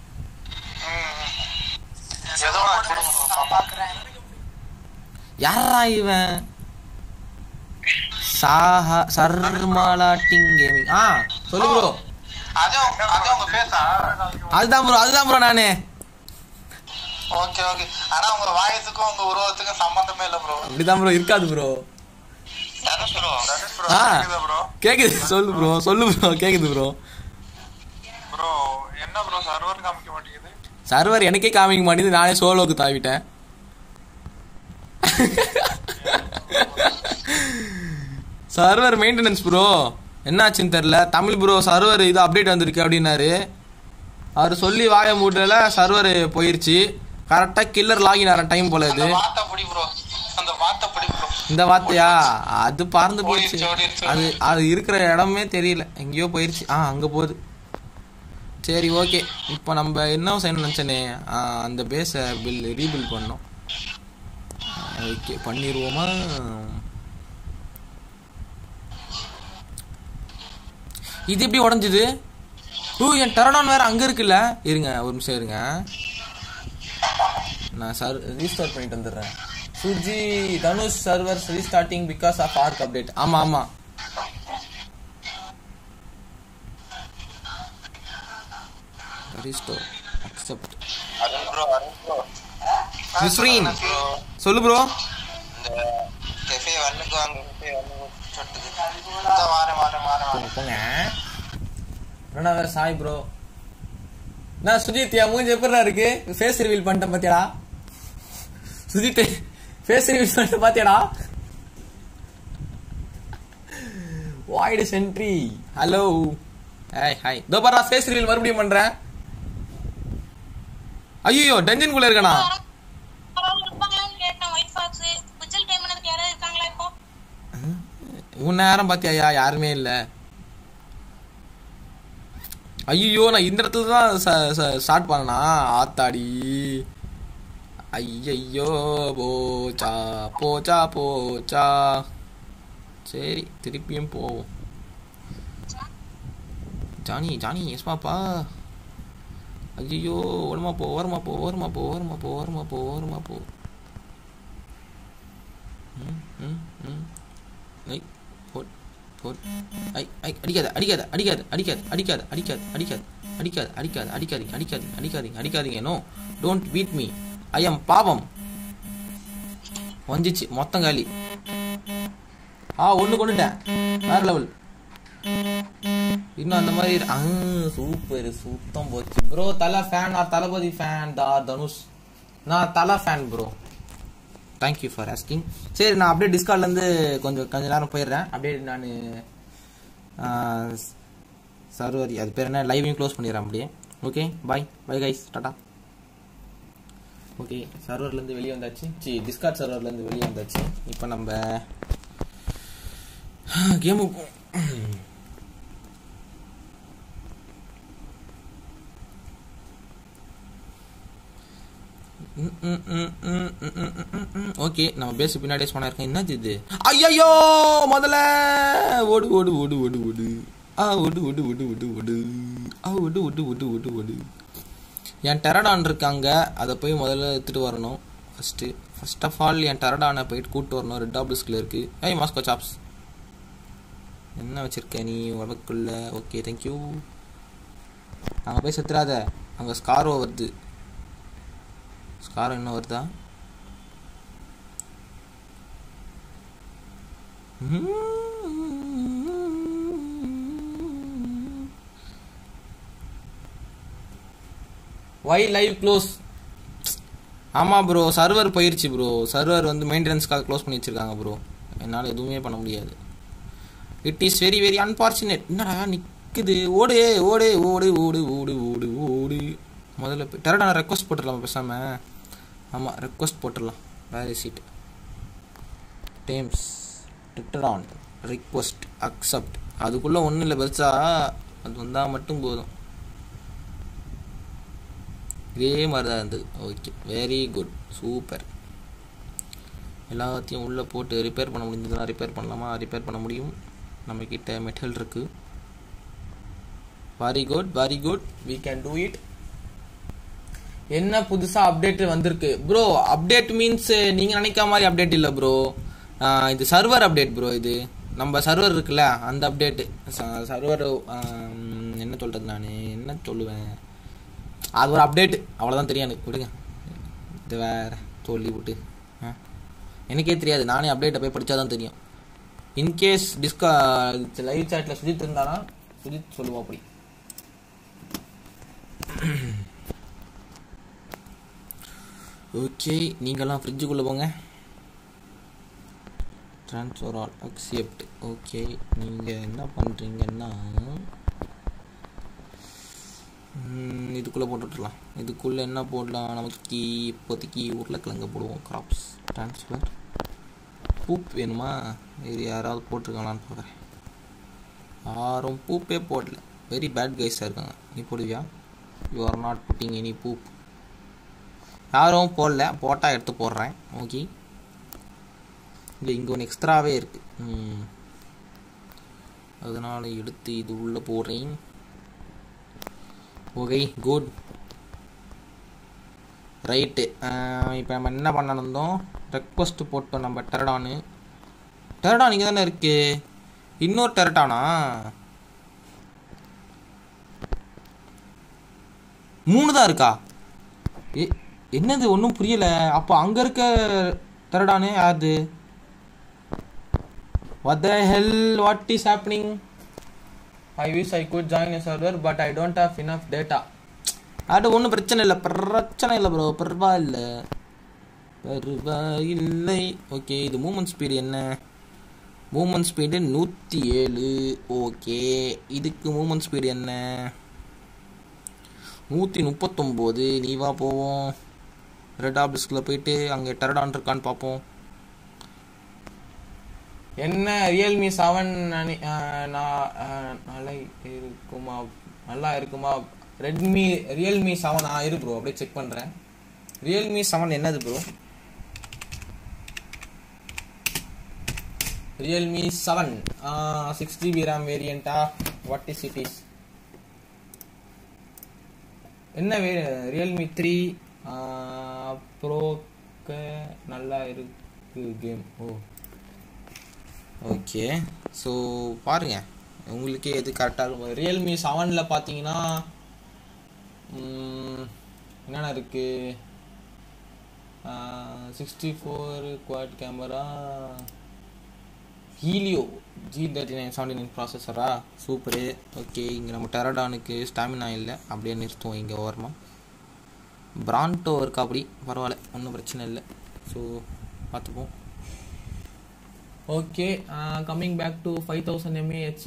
ஏதோ ஒண்ணு போடுங்க bro, பாப்போம். யாரா இவன் சாஹா சர்மாலாட்டிங் கேமிங் ஆ சொல்லு ப்ரோ அதே உங்க- அதே உங்க பேசா அதுதான் ப்ரோ அதுதான் ப்ரோ நானு ஓகே ஓகே ஆனா உங்க வாயசுக்கும் உங்க உருவத்துக்கும் சம்பந்தமே இல்ல ப்ரோ அப்படிதான் ப்ரோ இருக்காது bro Dhanush bro Dhanush bro ஆ ப்ரோ கேக்குது சொல்லு ப்ரோ சொல்லு ப்ரோ கேக்குது ப்ரோ ப்ரோ என்ன ப்ரோ சர்வர் காமிக்க மாட்டேங்குது சர்வர் எனக்கே காமிக்க மாட்டேங்குது நானே சோலோக்கு தாவிட்டேன் சர்வர் மெயின்டெனன்ஸ் ப்ரோ என்னாச்சுன்னு தெரில தமிழ் ப்ரோ சர்வர் இது அப்டேட் வந்திருக்கு அப்படின்னாரு அவர் சொல்லி வாய மூட்டல சர்வர் போயிருச்சு கரெக்டாக கில்லர் லாகின் ஆகிற டைம் போல இது வார்த்தை படி ப்ரோ அந்த வார்த்தை படி ப்ரோ இந்த வார்த்தையா அது பறந்து போயிடுச்சு ஓடிருச்சு, ஓடிருச்சு. அது அது இருக்கிற இடமே தெரியல எங்கேயோ போயிருச்சு ஆ அங்கே போகுது சரி ஓகே இப்போ நம்ம என்ன செய்யணும் நினச்சனே அந்த பேஸை பில் ரீபில் பண்ணோம் ஓகே பண்ணிடுவோமா இது எப்படி உடஞ்சுது ஓ என் டெரடான் வேற அங்கே இருக்குல்ல இருங்க ஒரு நிமிஷம் இருங்க நான் சர் ரீஸ்டார்ட் பண்ணிட்டு வந்துடுறேன் Suji Dhanush server restarting because of ARK update ஆமா ஆமா restore accept Arun bro Arun bro Nisreen சொல்லு ப்ரோ இந்த கெஃபே ஒன்னுக்கு வாங்க கெஃபே ஒன்னுக்கு சொட்டுது இதோ வாரேன் வாரேன் வாரேன் வாரேன் போங்க ரெண்டா வேற சாய் ப்ரோ நான் சுஜித் என் மூஞ்சி எப்படிடா இருக்கு ஃபேஸ் ரிவீல் பண்ணிட்டேன் பாத்தியாடா சுஜித் ஃபேஸ் ரிவீல் பண்ணிட்டேன் பாத்தியாடா void sentry hello hi hi இதோ பாரு ஃபேஸ் ரிவீல் மறுபடியும் பண்றேன் ஐயோ டஞ்சன் குள்ள இருக்கனா இருப்பாங்களான்னு கேட்டேன் ஒயிட் ஃபாக்ஸ் விஜில் டைம் பண்ணதுக்கு யாராவது இருக்காங்களா இப்போ உன் நேரம் பாத்தியாயா யாருமே இல்ல ஐயோ நான் இந்த இடத்துல தான் ஸ்டார்ட் பண்ணனா ஆத்தாடி ஐயையோ போச்சா போச்சா போச்சா சரி திருப்பியும் போவோம் ஜானி ஜானி எஸ் பாப்பா ஐயோ ஓரமா போ ஓரமா போ ஓரமா போ ஓரமா போ ஓரமா போ ஓரமா போ ம் ம் ம் ஐ போட் போட் ஐ ஐ அடிக்காத அடிக்காத அடிக்காத அடிக்காத அடிக்காத அடிக்காத அடிக்காத அடிக்காத அடிக்காத அடிக்காதீங்க அடிக்காதீங்க அடிக்காதீங்க அடிக்காதீங்க no don't beat me I am பாவம் வந்துச்சு மொத்தம் காலி ஆ ஒன்று கொண்டுட்டேன் வேற லெவல் இன்னும் அந்த மாதிரி ஆ சூப்பர் சுத்தம் போச்சு ப்ரோ தலை ஃபேன் ஆர் தளபதி ஃபேன் தா தனுஷ் நான் தலை fan bro thank you for asking சரி நான் அப்படியே டிஸ்கார்ட்லேருந்து கொஞ்சம் கொஞ்ச நேரம் போயிடுறேன் அப்படியே நான் சர்வர் அது பேர் என்ன லைவையும் க்ளோஸ் பண்ணிடுறேன் அப்படியே ஓகே பாய் பை கைஸ் டாடா ஓகே சர்வர்லேருந்து வெளியே வந்தாச்சு சி டிஸ்கார்ட் சர்வர்லேருந்து வெளியே வந்தாச்சு இப்போ நம்ம கேமுக்கு ஓகே நம்ம பேச பின்னாடியே சொன்னா இருக்கேன் என்னது இது ஐயோ முதல்ல ஓடு ஓடு ஓடு ஓடு ஓடு ஆ ஓடு ஓடு ஓடு ஓடு ஓடு ஆ ஓடு ஓடு ஓடு ஓடு ஓடு என் டெரடான் இருக்காங்க அதை போய் முதல்ல எடுத்துட்டு வரணும் ஃபஸ்ட்டு ஃபர்ஸ்ட் ஆஃப் ஆல் என் டெரடானை போயிட்டு கூப்பிட்டு வரணும் ரெட் ஆப்ளிஸ்கில் இருக்கு ஏய் மாஸ்கோ சாப்ஸ் என்ன வச்சிருக்க நீ உடக்குள்ள ஓகே தேங்க்யூ அங்கே போய் செத்துறாத அங்கே ஸ்காரோ வருது ஸ்காரோ என்ன வருதா வை லைவ் க்ளோஸ் ஆமாம் ப்ரோ சர்வர் போயிருச்சு ப்ரோ சர்வர் வந்து மெயின்டெனன்ஸ்க்காக க்ளோஸ் பண்ணி வச்சிருக்காங்க ப்ரோ என்னால் எதுவுமே பண்ண முடியாது it is very very unfortunate என்னடா நிற்குது ஓடு ஓடு ஓடு ஓடு ஓடு ஓடு ஓடு முதல்ல போய் டெரடான ரெக்வஸ்ட் போட்டுடலாம் பேசாமல் ஆமாம் ரெக்வஸ்ட் போட்டுடலாம் வேறு சீட் டேம்ஸ் ட்விட்டரான் ரிக்வஸ்ட் அக்செப்ட் அதுக்குள்ளே ஒன்றும் இல்லை பெருசா அது வந்தால் மட்டும் போதும் இதே மாதிரி தான் இருந்தது ஓகே வெரி குட் சூப்பர் எல்லாத்தையும் உள்ளே போட்டு ரிப்பேர் பண்ண முடிஞ்சதுன்னா ரிப்பேர் பண்ணலாமா ரிப்பேர் பண்ண முடியும் நம்மக்கிட்ட மெட்டல் இருக்குது very good very good we can do it என்ன புதுசாக அப்டேட் வந்திருக்கு ப்ரோ அப்டேட் மீன்ஸ் நீங்கள் நினைக்கிற மாதிரி அப்டேட் இல்லை ப்ரோ இது சர்வர் அப்டேட் ப்ரோ இது நம்ம சர்வர் இருக்குல்ல அந்த அப்டேட்டு சர்வர் என்ன சொல்கிறது நான் என்ன சொல்லுவேன் அது ஒரு அப்டேட் அவ்வளோதான் தெரியும் எனக்கு விடுங்க இது வேற சொல்லி விட்டு ஆ எனக்கே தெரியாது நானே அப்டேட்டை போய் படித்தா தான் தெரியும் இன்கேஸ் டிஸ்கா லைவ் சாட்டில் சுஜித் இருந்தானா சுஜித் சொல்லுவோம் அப்படி ஓகே நீங்கள்லாம் ஃப்ரிட்ஜுக்குள்ளே போங்க ட்ரான்ஸ்ஃபர் ஆல் அக்செப்ட் ஓகே நீங்கள் என்ன பண்ணுறீங்கன்னா ம், இதுக்குள்ளே போட்டு விட்டுறலாம் இதுக்குள்ளே என்ன போடலாம் நமக்கு இப்போதைக்கு உருளைக்கிழங்கு போடுவோம் கிராப்ஸ் ட்ரான்ஸ்ஃபர் பூப் வேணுமா வேறு யாராவது போட்டிருக்காங்களான்னு பார்க்குறேன் யாரும் பூப்பே போடல வெரி பேட் கைஸாக இருக்காங்க நீ போடுவியா you are not putting any பூப் யாரும் போடல போட்டால் எடுத்து போடுறேன் ஓகே இல்லை இங்கே ஒன்று எக்ஸ்ட்ராவே இருக்குது ம் அதனால் எடுத்து இது உள்ளே போடுறேன் ஓகே குட் ரைட்டு இப்போ நம்ம என்ன பண்ண இருந்தோம் ரெக்வஸ்ட் போட்டோம் நம்ம டெரடானு டெரடான் இங்கே தானே இருக்கு இன்னொரு டெரட்டானா மூணு தான் இருக்கா ஏ என்னது ஒன்றும் புரியல அப்போ அங்கே இருக்க டெரடானு யாருது what the hell what is happening I wish I could join a server but I don't have enough data அது ஒன்றும் பிரச்சனை இல்லை பிரச்சனை இல்லை ப்ரோ பரவாயில்ல பரவாயில்லை ஓகே இது மூமெண்ட் ஸ்பீடு என்ன மூமெண்ட் ஸ்பீடு நூற்றி ஏழு ஓகே இதுக்கு மூமெண்ட் ஸ்பீடு என்ன நூற்றி முப்பத்தொம்போது நீ வா போவோம் ரெட் ஆபிஸ்குள்ளே போயிட்டு அங்கே டெரடான் இருக்கான்னு பார்ப்போம் என்ன ரியல்மி செவன் நல்லா இருக்குமா நல்லா இருக்குமா ரெட்மி ரியல்மி செவன் ஆ இரு ப்ரோ அப்படியே செக் பண்ணுறேன் ரியல்மி செவன் என்னது bro Realme seven six GB RAM வேரியண்டா வாட் இஸ் இட் இஸ் என்ன வே ரியல்மி த்ரீ ப்ரோக்கு நல்லா இருக்கு கேம் ஓ ஓகே ஸோ பாருங்க உங்களுக்கே எது கரெக்டாக இருக்கும் ரியல்மி செவனில் பார்த்தீங்கன்னா ம், என்னென்ன இருக்கு sixty four quad camera Helio G thirty nine seventy nine ப்ராசஸரா சூப்பரு ஓகே இங்கே நம்ம டெரடானுக்கு ஸ்டாமினா இல்லை அப்படியே நிறுத்துவோம் இங்கே ஓரமாக பிராண்டோ இருக்கா அப்படி பரவாயில்ல ஒன்றும் பிரச்சனை இல்லை ஸோ பார்த்துப்போம் okay coming back to five thousand mAh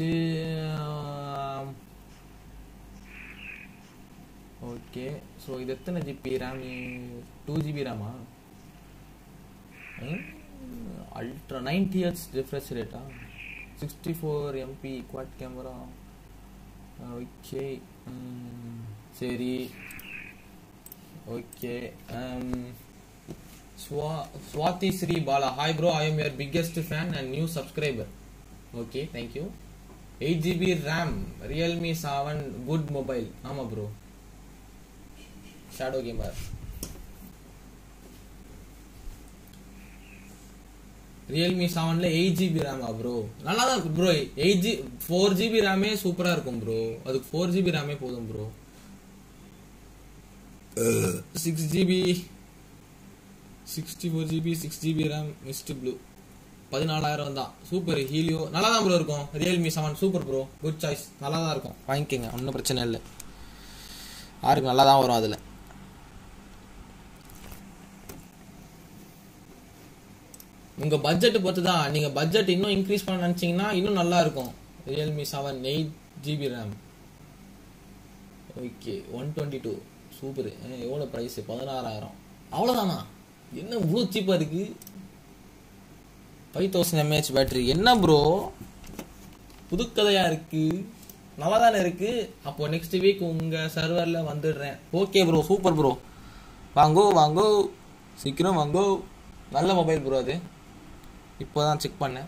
okay so இது எத்தனை ஜிபி ரேம் டூ ஜிபி ரேமா அல்ட்ரா நைன்டி ஹெட்ஸ் ரிஃப்ரெஷ் ரேட்டா sixty four MP quad camera okay சரி okay Swa Swati Sri Bala. Hi bro, I am your biggest fan and new subscriber. Okay, thank you. 8 GB RAM, Realme 7, good mobile. ஆமா bro. Shadow Gamer. ரியல்மி செவன்ல எயிட் ஜிபி ரேமா ப்ரோ நல்லா தான் bro eight G four GB ரேமே சூப்பரா இருக்கும் ப்ரோ அதுக்கு ஃபோர் ஜிபி ரேமே போதும் bro six GB sixty four GB six GB RAM mist blue பதினாலாயிரம் தான் சூப்பர் ஹீலியோ நல்லா தான் ப்ரோ இருக்கும் Realme seven super bro good choice நல்லா தான் இருக்கும் வாங்கிக்கோங்க ஒன்றும் பிரச்சனை இல்லை யாருக்கு நல்லா தான் வரும் அதில் உங்கள் பட்ஜெட் பொறுத்து தான் நீங்கள் பட்ஜெட் இன்னும் இன்க்ரீஸ் பண்ண நினச்சிங்கன்னா இன்னும் நல்லா இருக்கும் Realme seven eight GB RAM okay one twenty two super எவ்வளோ ப்ரைஸு பதினாறாயிரம் அவ்வளோதானா என்ன இவ்வளோ சீப்பாக இருக்கு ஃபைவ் தௌசண்ட் எம்ஏஹெச் பேட்டரி என்ன ப்ரோ புதுக்கதையாக இருக்கு நல்லா தானே இருக்கு அப்போ நெக்ஸ்ட் வீக் உங்க சர்வர்ல வந்துடுறேன் ஓகே ப்ரோ சூப்பர் ப்ரோ வாங்கோ வாங்கோ சீக்கிரம் வாங்கோ நல்ல மொபைல் ப்ரோ அது இப்போதான் செக் பண்ணேன்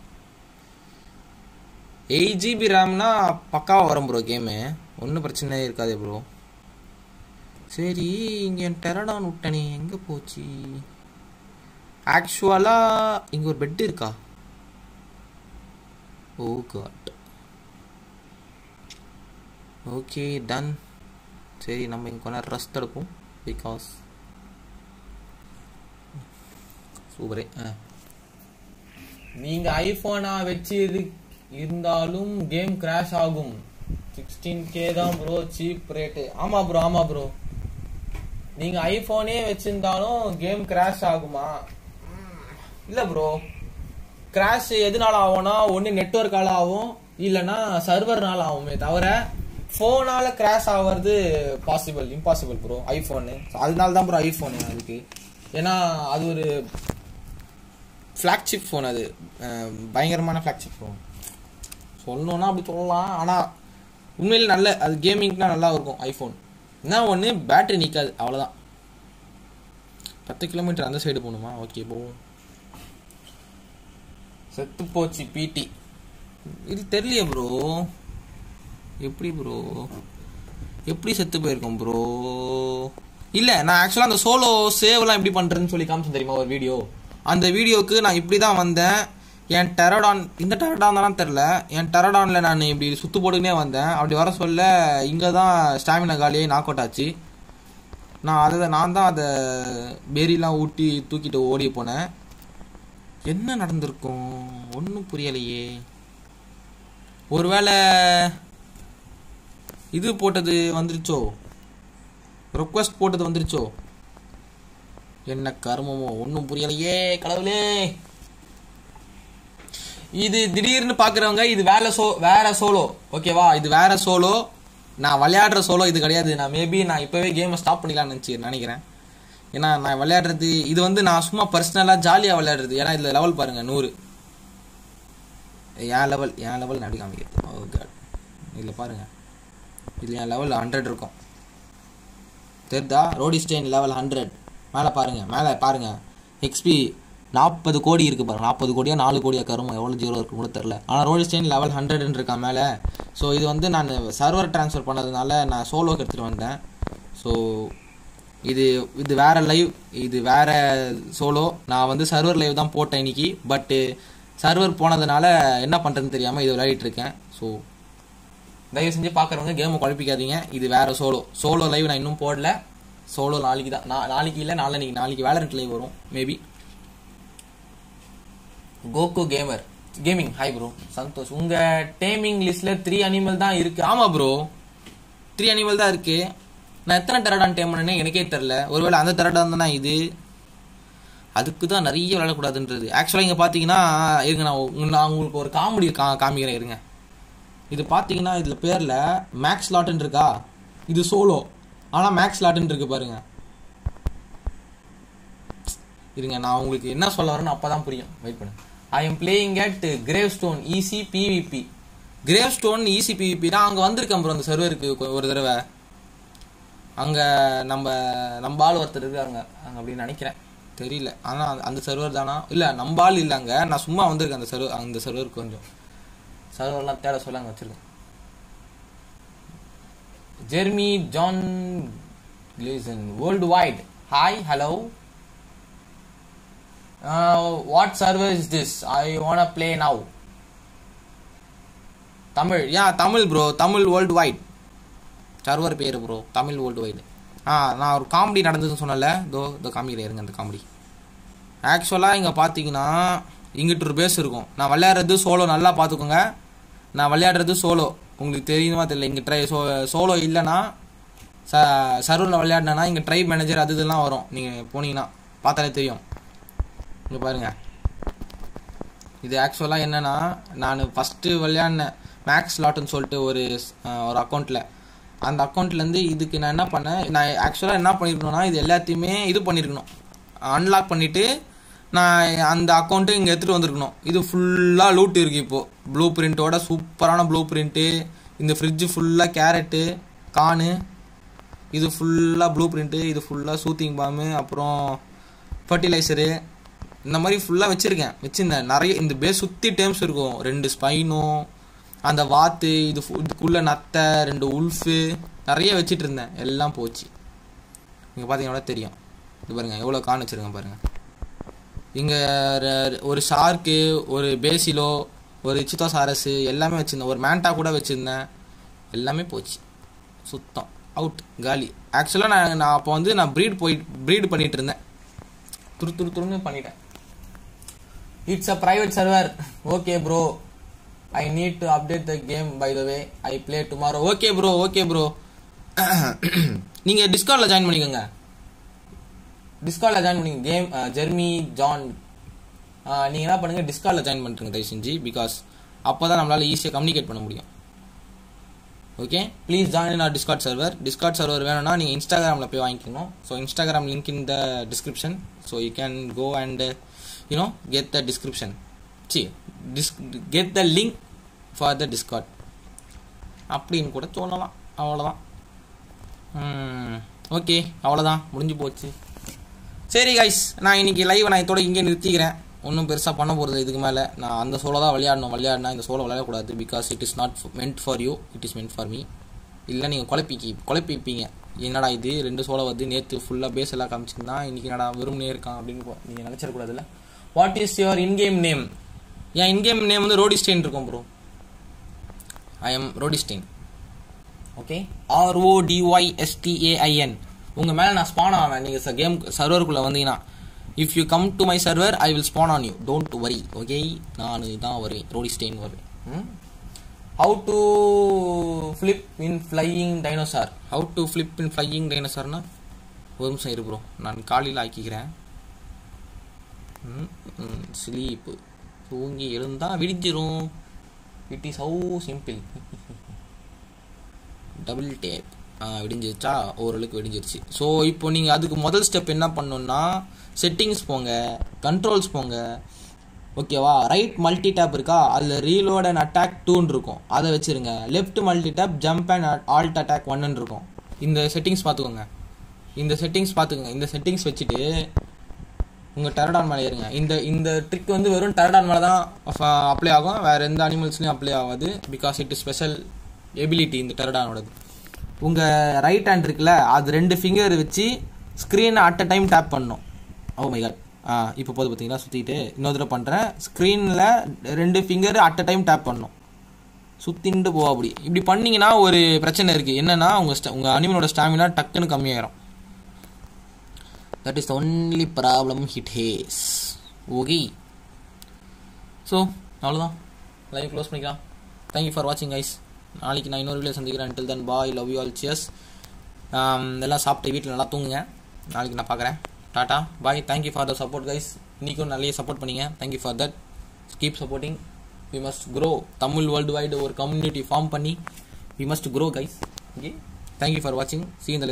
எயிட் ஜிபி ரேம்னா பக்காவாக வரும் ப்ரோ கேமு ஒன்றும் பிரச்சனை இருக்காதே ப்ரோ சரி இங்கே டெரடான் விட்டனே எங்கே போச்சு ஆக்சுவலாக இங்கே ஒரு பெட் இருக்கா ஓ காட் ஓகே டன் சரி நம்ம இங்கே கொஞ்ச நேரம் ரெஸ்ட் எடுப்போம் பிகாஸ் சூப்பரே ஆ நீங்க ஐபோனா வச்சு இரு இருந்தாலும் கேம் கிராஷ் ஆகும் சிக்ஸ்டீன் கே தான் ப்ரோ சீப் ரேட்டு ஆமா ப்ரோ ஆமா ப்ரோ நீங்க ஐபோனே வச்சிருந்தாலும் கேம் கிராஷ் ஆகுமா ம், இல்ல ப்ரோ கிராஷ் எதனால ஆகும்னா ஒன்னு நெட்ஒர்க்கால ஆகும் இல்லனா சர்வர்னால ஆகுமே தவிர ஃபோனால கிராஷ் ஆகிறது பாசிபிள் இம்பாசிபிள் ப்ரோ ஐபோனு அதனால தான் ப்ரோ ஐபோனு அதுக்கு ஏன்னா அது ஒரு ஃப்ளாக்ஷிப் ஃபோன் அது அஹ், பயங்கரமான ஃப்ளாக்ஷிப் ஃபோன் சொல்லணும்னா அப்படி சொல்லலாம் ஆனால் உண்மையிலே நல்ல அது கேமிங்க்குனா நல்லா இருக்கும் ஐஃபோன் என்ன ஒன்று பேட்டரி நிற்காது அவ்வளோதான் பத்து கிலோமீட்டர் அந்த சைடு போகணுமா ஓகே போவோம் செத்து போச்சு பிடி இது தெரியலையே ப்ரோ எப்படி ப்ரோ எப்படி செத்து போயிருக்கோம் ப்ரோ இல்லை நான் ஆக்சுவலாக அந்த சோலோ சேவ்லாம் எப்படி பண்ணுறேன்னு சொல்லி காமிச்சேன் தெரியுமா ஒரு வீடியோ அந்த வீடியோக்கு நான் இப்படி தான் வந்தேன் என் டெரடான் இந்த டெரடான் தானே தெரில என் டெரடானில் நான் இப்படி சுத்து போட்டுக்கினே வந்தேன் அப்படி வர சொல்ல இங்கே தான் ஸ்டாமினா காலியாகி நாக் அவுட் ஆச்சு நான் அதை நான் தான் அதை பேரிலாம் ஊட்டி தூக்கிட்டு ஓடி போனேன் என்ன நடந்திருக்கும் ஒன்றும் புரியலையே ஒருவேளை இது போட்டது வந்துருச்சோ ரெக்வஸ்ட் போட்டது வந்துருச்சோ என்ன கர்மமோ ஒன்றும் புரியலையே கடவுளே இது திடீர்னு பார்க்குறவங்க இது வேற சோ வேற சோலோ ஓகேவா இது வேற சோலோ நான் விளையாடுற சோலோ இது கிடையாது நான் மேபி நான் இப்போவே கேமை ஸ்டாப் பண்ணிக்கலாம்னு நினச்சி நினைக்கிறேன் ஏன்னா நான் விளையாடுறது இது வந்து நான் சும்மா பர்சனலாக ஜாலியாக விளையாடுறது ஏன்னா இதில் லெவல் பாருங்க நூறு என் லெவல் என் லெவல் நடி காமிக்கிறது ஓ காட் இதில் பாருங்க இதில் என் லெவல் ஹண்ட்ரட் இருக்கும் தெரிதா ரோடி ஸ்டெயின் லெவல் ஹண்ட்ரட் மேலே பாருங்க மேலே பாருங்க எக்ஸ்பி நாற்பது கோடி இருக்கு பாருங்க நாற்பது கோடியா நாலு கோடியா கரும எவ்வளோ ஜீரோ இருக்கு கூட தெரில ஆனால் ரோடி ஸ்டெயின் லெவல் ஹண்ட்ரட்னு இருக்கா மேலே ஸோ இது வந்து நான் சர்வர் ட்ரான்ஸ்ஃபர் பண்ணதுனால நான் சோலோக்கு எடுத்துகிட்டு வந்தேன் ஸோ இது இது வேற லைவ் இது வேற சோலோ நான் வந்து சர்வர் லைவ் தான் போட்டேன் இன்னைக்கு பட்டு சர்வர் போனதுனால என்ன பண்ணுறதுன்னு தெரியாமல் இது விளையாடிட்டு இருக்கேன் ஸோ தயவு செஞ்சு பார்க்குறவங்க கேமை குழப்பிக்காதீங்க இது வேற சோலோ சோலோ லைவ் நான் இன்னும் போடல சோலோ நாளைக்கு தான் நா- நாளைக்கு இல்லை நாளைக்கு நாளைக்கு வேலரண்ட் லைவ் வரும் maybe Goku gamer gaming hi bro Santhosh உங்க டேமிங் லிஸ்ட்ல த்ரீ அனிமல் தான் இருக்கு ஆமா ப்ரோ த்ரீ அனிமல் தான் இருக்கு நான் எத்தனை டெரடான் டேம் பண்ணேன்னு எனக்கே தெரில ஒருவேளை அந்த டெரடான் தானே இது அதுக்கு தான் நிறைய விளையாடக்கூடாதுன்றது ஆக்சுவலாக இங்கே பார்த்தீங்கன்னா இருங்க நான் உங்க- நான் உங்களுக்கு ஒரு காமெடி கா காமிக்கிறேன் இருங்க இது பார்த்தீங்கன்னா இதில் பேரில் மேக்ஸ் லாட்டுன்னு இருக்கா இது சோலோ ஆனால் மேக்ஸ் லாட்டுன்னு இருக்கு பாருங்க இருங்க நான் உங்களுக்கு என்ன சொல்ல வரேன்னு அப்போ தான் புரியும் வெயிட் பண்ணு I am playing at grave stone easy PvP grave stone easy PvP நான் அங்கே வந்திருக்கேன் ப்ரோ அந்த சர்வருக்கு ஒரு தடவை அங்கே நம்ம நம்ம ஆள் ஒருத்தர் இருக்காங்க அங்கே அப்படின்னு நினைக்கிறேன் தெரியல ஆனால் அந்த சர்வர் தானா இல்லை நம்ம ஆள் இல்லை அங்கே நான் சும்மா வந்திருக்கேன் அந்த சர்வர் அந்த சர்வருக்கு கொஞ்சம் சர்வர்லாம் தேட சொல்ல அங்கே வச்சிருக்கேன் Jeremy John Clayson world wide hi hello what server is this I want play now Tamil ya Tamil bro Tamil world wide server பேர் ப்ரோ தமிழ் வேர்ல்டு வைடு ஆ நான் ஒரு காமெடி நடந்ததுன்னு சொன்னல இதோ இதோ காமிக்கிறேன் இருங்க அந்த காமெடி ஆக்சுவலாக இங்கே பார்த்தீங்கன்னா இங்கிட்டு ஒரு பேஸ் இருக்கும் நான் விளையாடுறது சோலோ நல்லா பார்த்துக்கோங்க நான் விளையாடுறது சோலோ உங்களுக்கு தெரியுமா தெரியல இங்கே ட்ரை சோ சோலோ இல்லைன்னா ச சர்வரில் விளையாடினா இங்கே ட்ரைப் மேனேஜர் அது இதெல்லாம் வரும் நீங்கள் போனீங்கன்னா பார்த்தாலே தெரியும் இங்கே பாருங்க இது ஆக்சுவலாக என்னன்னா நான் ஃபஸ்ட்டு விளையாடினேன் மேக்ஸ் லாட்டுன்னு சொல்லிட்டு ஒரு அஹ், ஒரு அக்கௌண்ட்டில் அந்த அக்கௌண்ட்லேருந்து இதுக்கு நான் என்ன பண்ணேன் நான் ஆக்சுவலாக என்ன பண்ணியிருக்கணும்னா இது எல்லாத்தையுமே இது பண்ணியிருக்கணும் அன்லாக் பண்ணிவிட்டு நான் அந்த அக்கௌண்ட்டு இங்கே எடுத்துகிட்டு வந்திருக்கணும் இது ஃபுல்லாக லூட் இருக்குது இப்போது ப்ளூ பிரிண்ட்டோட சூப்பரான ப்ளூ பிரிண்ட்டு இந்த ஃப்ரிட்ஜு ஃபுல்லாக கேரட்டு கானு இது ஃபுல்லாக ப்ளூ பிரிண்ட்டு இது ஃபுல்லாக சூத்திங் பாமு அப்புறம் ஃபர்டிலைசரு இந்த மாதிரி ஃபுல்லாக வச்சுருக்கேன் வச்சுருந்தேன் நிறைய இந்த பேஸ் சுற்றி டேர்ம்ஸ் இருக்கும் ரெண்டு ஸ்பைனும் அந்த வாத்து இது ஃபு- இதுக்குள்ள நத்தை ரெண்டு உல்ஃபு நிறைய வச்சிட்டு இருந்தேன் எல்லாம் போச்சு இங்கே பார்த்தீங்கன்னா தெரியும் இது பாருங்கள் எவ்வளோ கான் வச்சுருக்கேன் பாருங்கள் இங்கே ஒரு ஷார்க்கு ஒரு பேசிலோ ஒரு சித்தோசாரஸு எல்லாமே வச்சுருந்தேன் ஒரு மேண்டா கூட வச்சுருந்தேன் எல்லாமே போச்சு சுத்தம் அவுட் காலி ஆக்சுவலாக நான் நான் அப்போ வந்து நான் ப்ரீட் போய் ப்ரீட் பண்ணிட்டு இருந்தேன் துரு துரு துருன்னு பண்ணிட்டேன் it's a private server okay bro I need to update the game by the way I play tomorrow okay bro okay bro நீங்கள் டிஸ்கவுண்டில் ஜாயின் பண்ணிக்கோங்க டிஸ்கார்டில் ஜாயின் பண்ணிங்க கேம் ஜெர்மி ஜான் நீங்கள் என்ன பண்ணுங்கள் டிஸ்கார்டில் ஜாயின் பண்ணிட்டுருங்க தயவு செஞ்சு பிகாஸ் அப்போ தான் நம்மளால் ஈஸியாக கம்யூனிகேட் பண்ண முடியும் okay please join in our Discord server Discord server வேணும்னா நீங்கள் இன்ஸ்டாகிராமில் போய் வாங்கிக்கணும் so Instagram link in the description so you can go and you know get the description see this get the link for the Discord அப்படின்னு கூட சொல்லலாம் அவ்வளோதான் ஓகே அவ்வளோதான் முடிஞ்சு போச்சு சரி கைஸ் நான் இன்னைக்கு லைவ் நான் இதோட இங்கே நிறுத்திக்கிறேன் ஒன்றும் பெருசாக பண்ண போகிறது இதுக்கு மேலே நான் அந்த சோலோ தான் விளையாடணும் விளையாடினா இந்த சோலோ விளையாடக்கூடாது because it is not meant for you it is meant for me இல்லை நீங்கள் குழப்பிக்கி குழப்பிப்பீங்க என்னடா இது ரெண்டு சோலோ வந்து நேற்று ஃபுல்லாக பேஸ் எல்லாம் காமிச்சிருந்தா இன்னைக்கு என்னடா வெறும் இருக்கான் அப்படின்னு நீங்கள் நினச்சிடக்கூடாதுல்ல what is your income name N income name வந்து ரோடிஸ்டெயின் இருக்கும் ப்ரோ ஐ எம் ரோடிஸ்டெயின் ஓகே ஆர்ஓடிஒய்எஸ்டிஏஐஎன் உங்கள் மேலே நான் ஸ்பான் ஆவேன் நீங்கள் கேம் சர்வருக்குள்ளே வந்தீங்கன்னா if you come to my server I will span on you don't worry okay நான் தான் வருவேன் ரோடி ஸ்டெயின் வருவேன் how to flip in flying dinosaur how to flip in flying டைனோசார்னா ஒரு நிமிஷம் இரு ப்ரோ நான் காலையில் ஆக்கிக்கிறேன் ஸ்லீப்பு தூங்கி எழுந்தா விடிஞ்சிரும் it is how simple double tap விடிஞ்சிருச்சா ஓரளவுக்கு விடிஞ்சிருச்சு ஸோ இப்போ நீங்கள் அதுக்கு முதல் ஸ்டெப் என்ன பண்ணணும்னா செட்டிங்ஸ் போங்க கண்ட்ரோல்ஸ் போங்க ஓகேவா ரைட் மல்டி டேப் இருக்கா அதில் ரீலோட் அண்ட் அட்டாக் டூன்னு இருக்கும் அதை வச்சிருங்க left multi tap jump and alt attack ஒன்னு இருக்கும் இந்த செட்டிங்ஸ் பார்த்துக்கோங்க இந்த செட்டிங்ஸ் பார்த்துக்கோங்க இந்த செட்டிங்ஸ் வச்சுட்டு உங்கள் டெரடான் மேலே ஏறுங்க இந்த இந்த ட்ரிக் வந்து வெறும் டெரடான் மேலே தான் அப்ளை ஆகும் வேறு எந்த அனிமல்ஸ்லையும் அப்ளை ஆகாது because it is special ability இந்த டெரடானோடது உங்கள் ரைட் ஹேண்ட் இருக்குல்ல அது ரெண்டு ஃபிங்கர் வச்சு ஸ்க்ரீனை அட் அ டைம் டேப் பண்ணணும் ஓ மை காட் ஆ இப்போ போது பார்த்தீங்களா சுற்றிட்டு இன்னொரு தடவை பண்ணுறேன் ஸ்க்ரீனில் ரெண்டு finger at a time tap பண்ணணும் சுற்றிண்டு போவா அப்படி இப்படி பண்ணீங்கன்னா ஒரு பிரச்சனை இருக்குது என்னன்னா உங்கள் உங்கள் அனிமலோட ஸ்டாமினா டக்குன்னு கம்மியாயிரும் that is the only problem hit has okay so அவ்வளோதான் லைவ் க்ளோஸ் பண்ணிக்கலாம் தேங்க்யூ ஃபார் வாட்சிங் கைஸ் நாளைக்கு நான் இன்னொரு வீடியோ சந்திக்கிறேன் until then bye love you all cheers எல்லாம் சாப்பிட்டு வீட்டில் நல்லா தூங்குங்க நாளைக்கு நான் பார்க்குறேன் டாட்டா bye thank you for the support guys இன்றைக்கும் நிறைய சப்போர்ட் பண்ணீங்க thank you for that keep supporting we must grow Tamil world wide ஒரு கம்யூனிட்டி ஃபார்ம் பண்ணி we must grow guys okay thank you for வாட்சிங் சி இந்த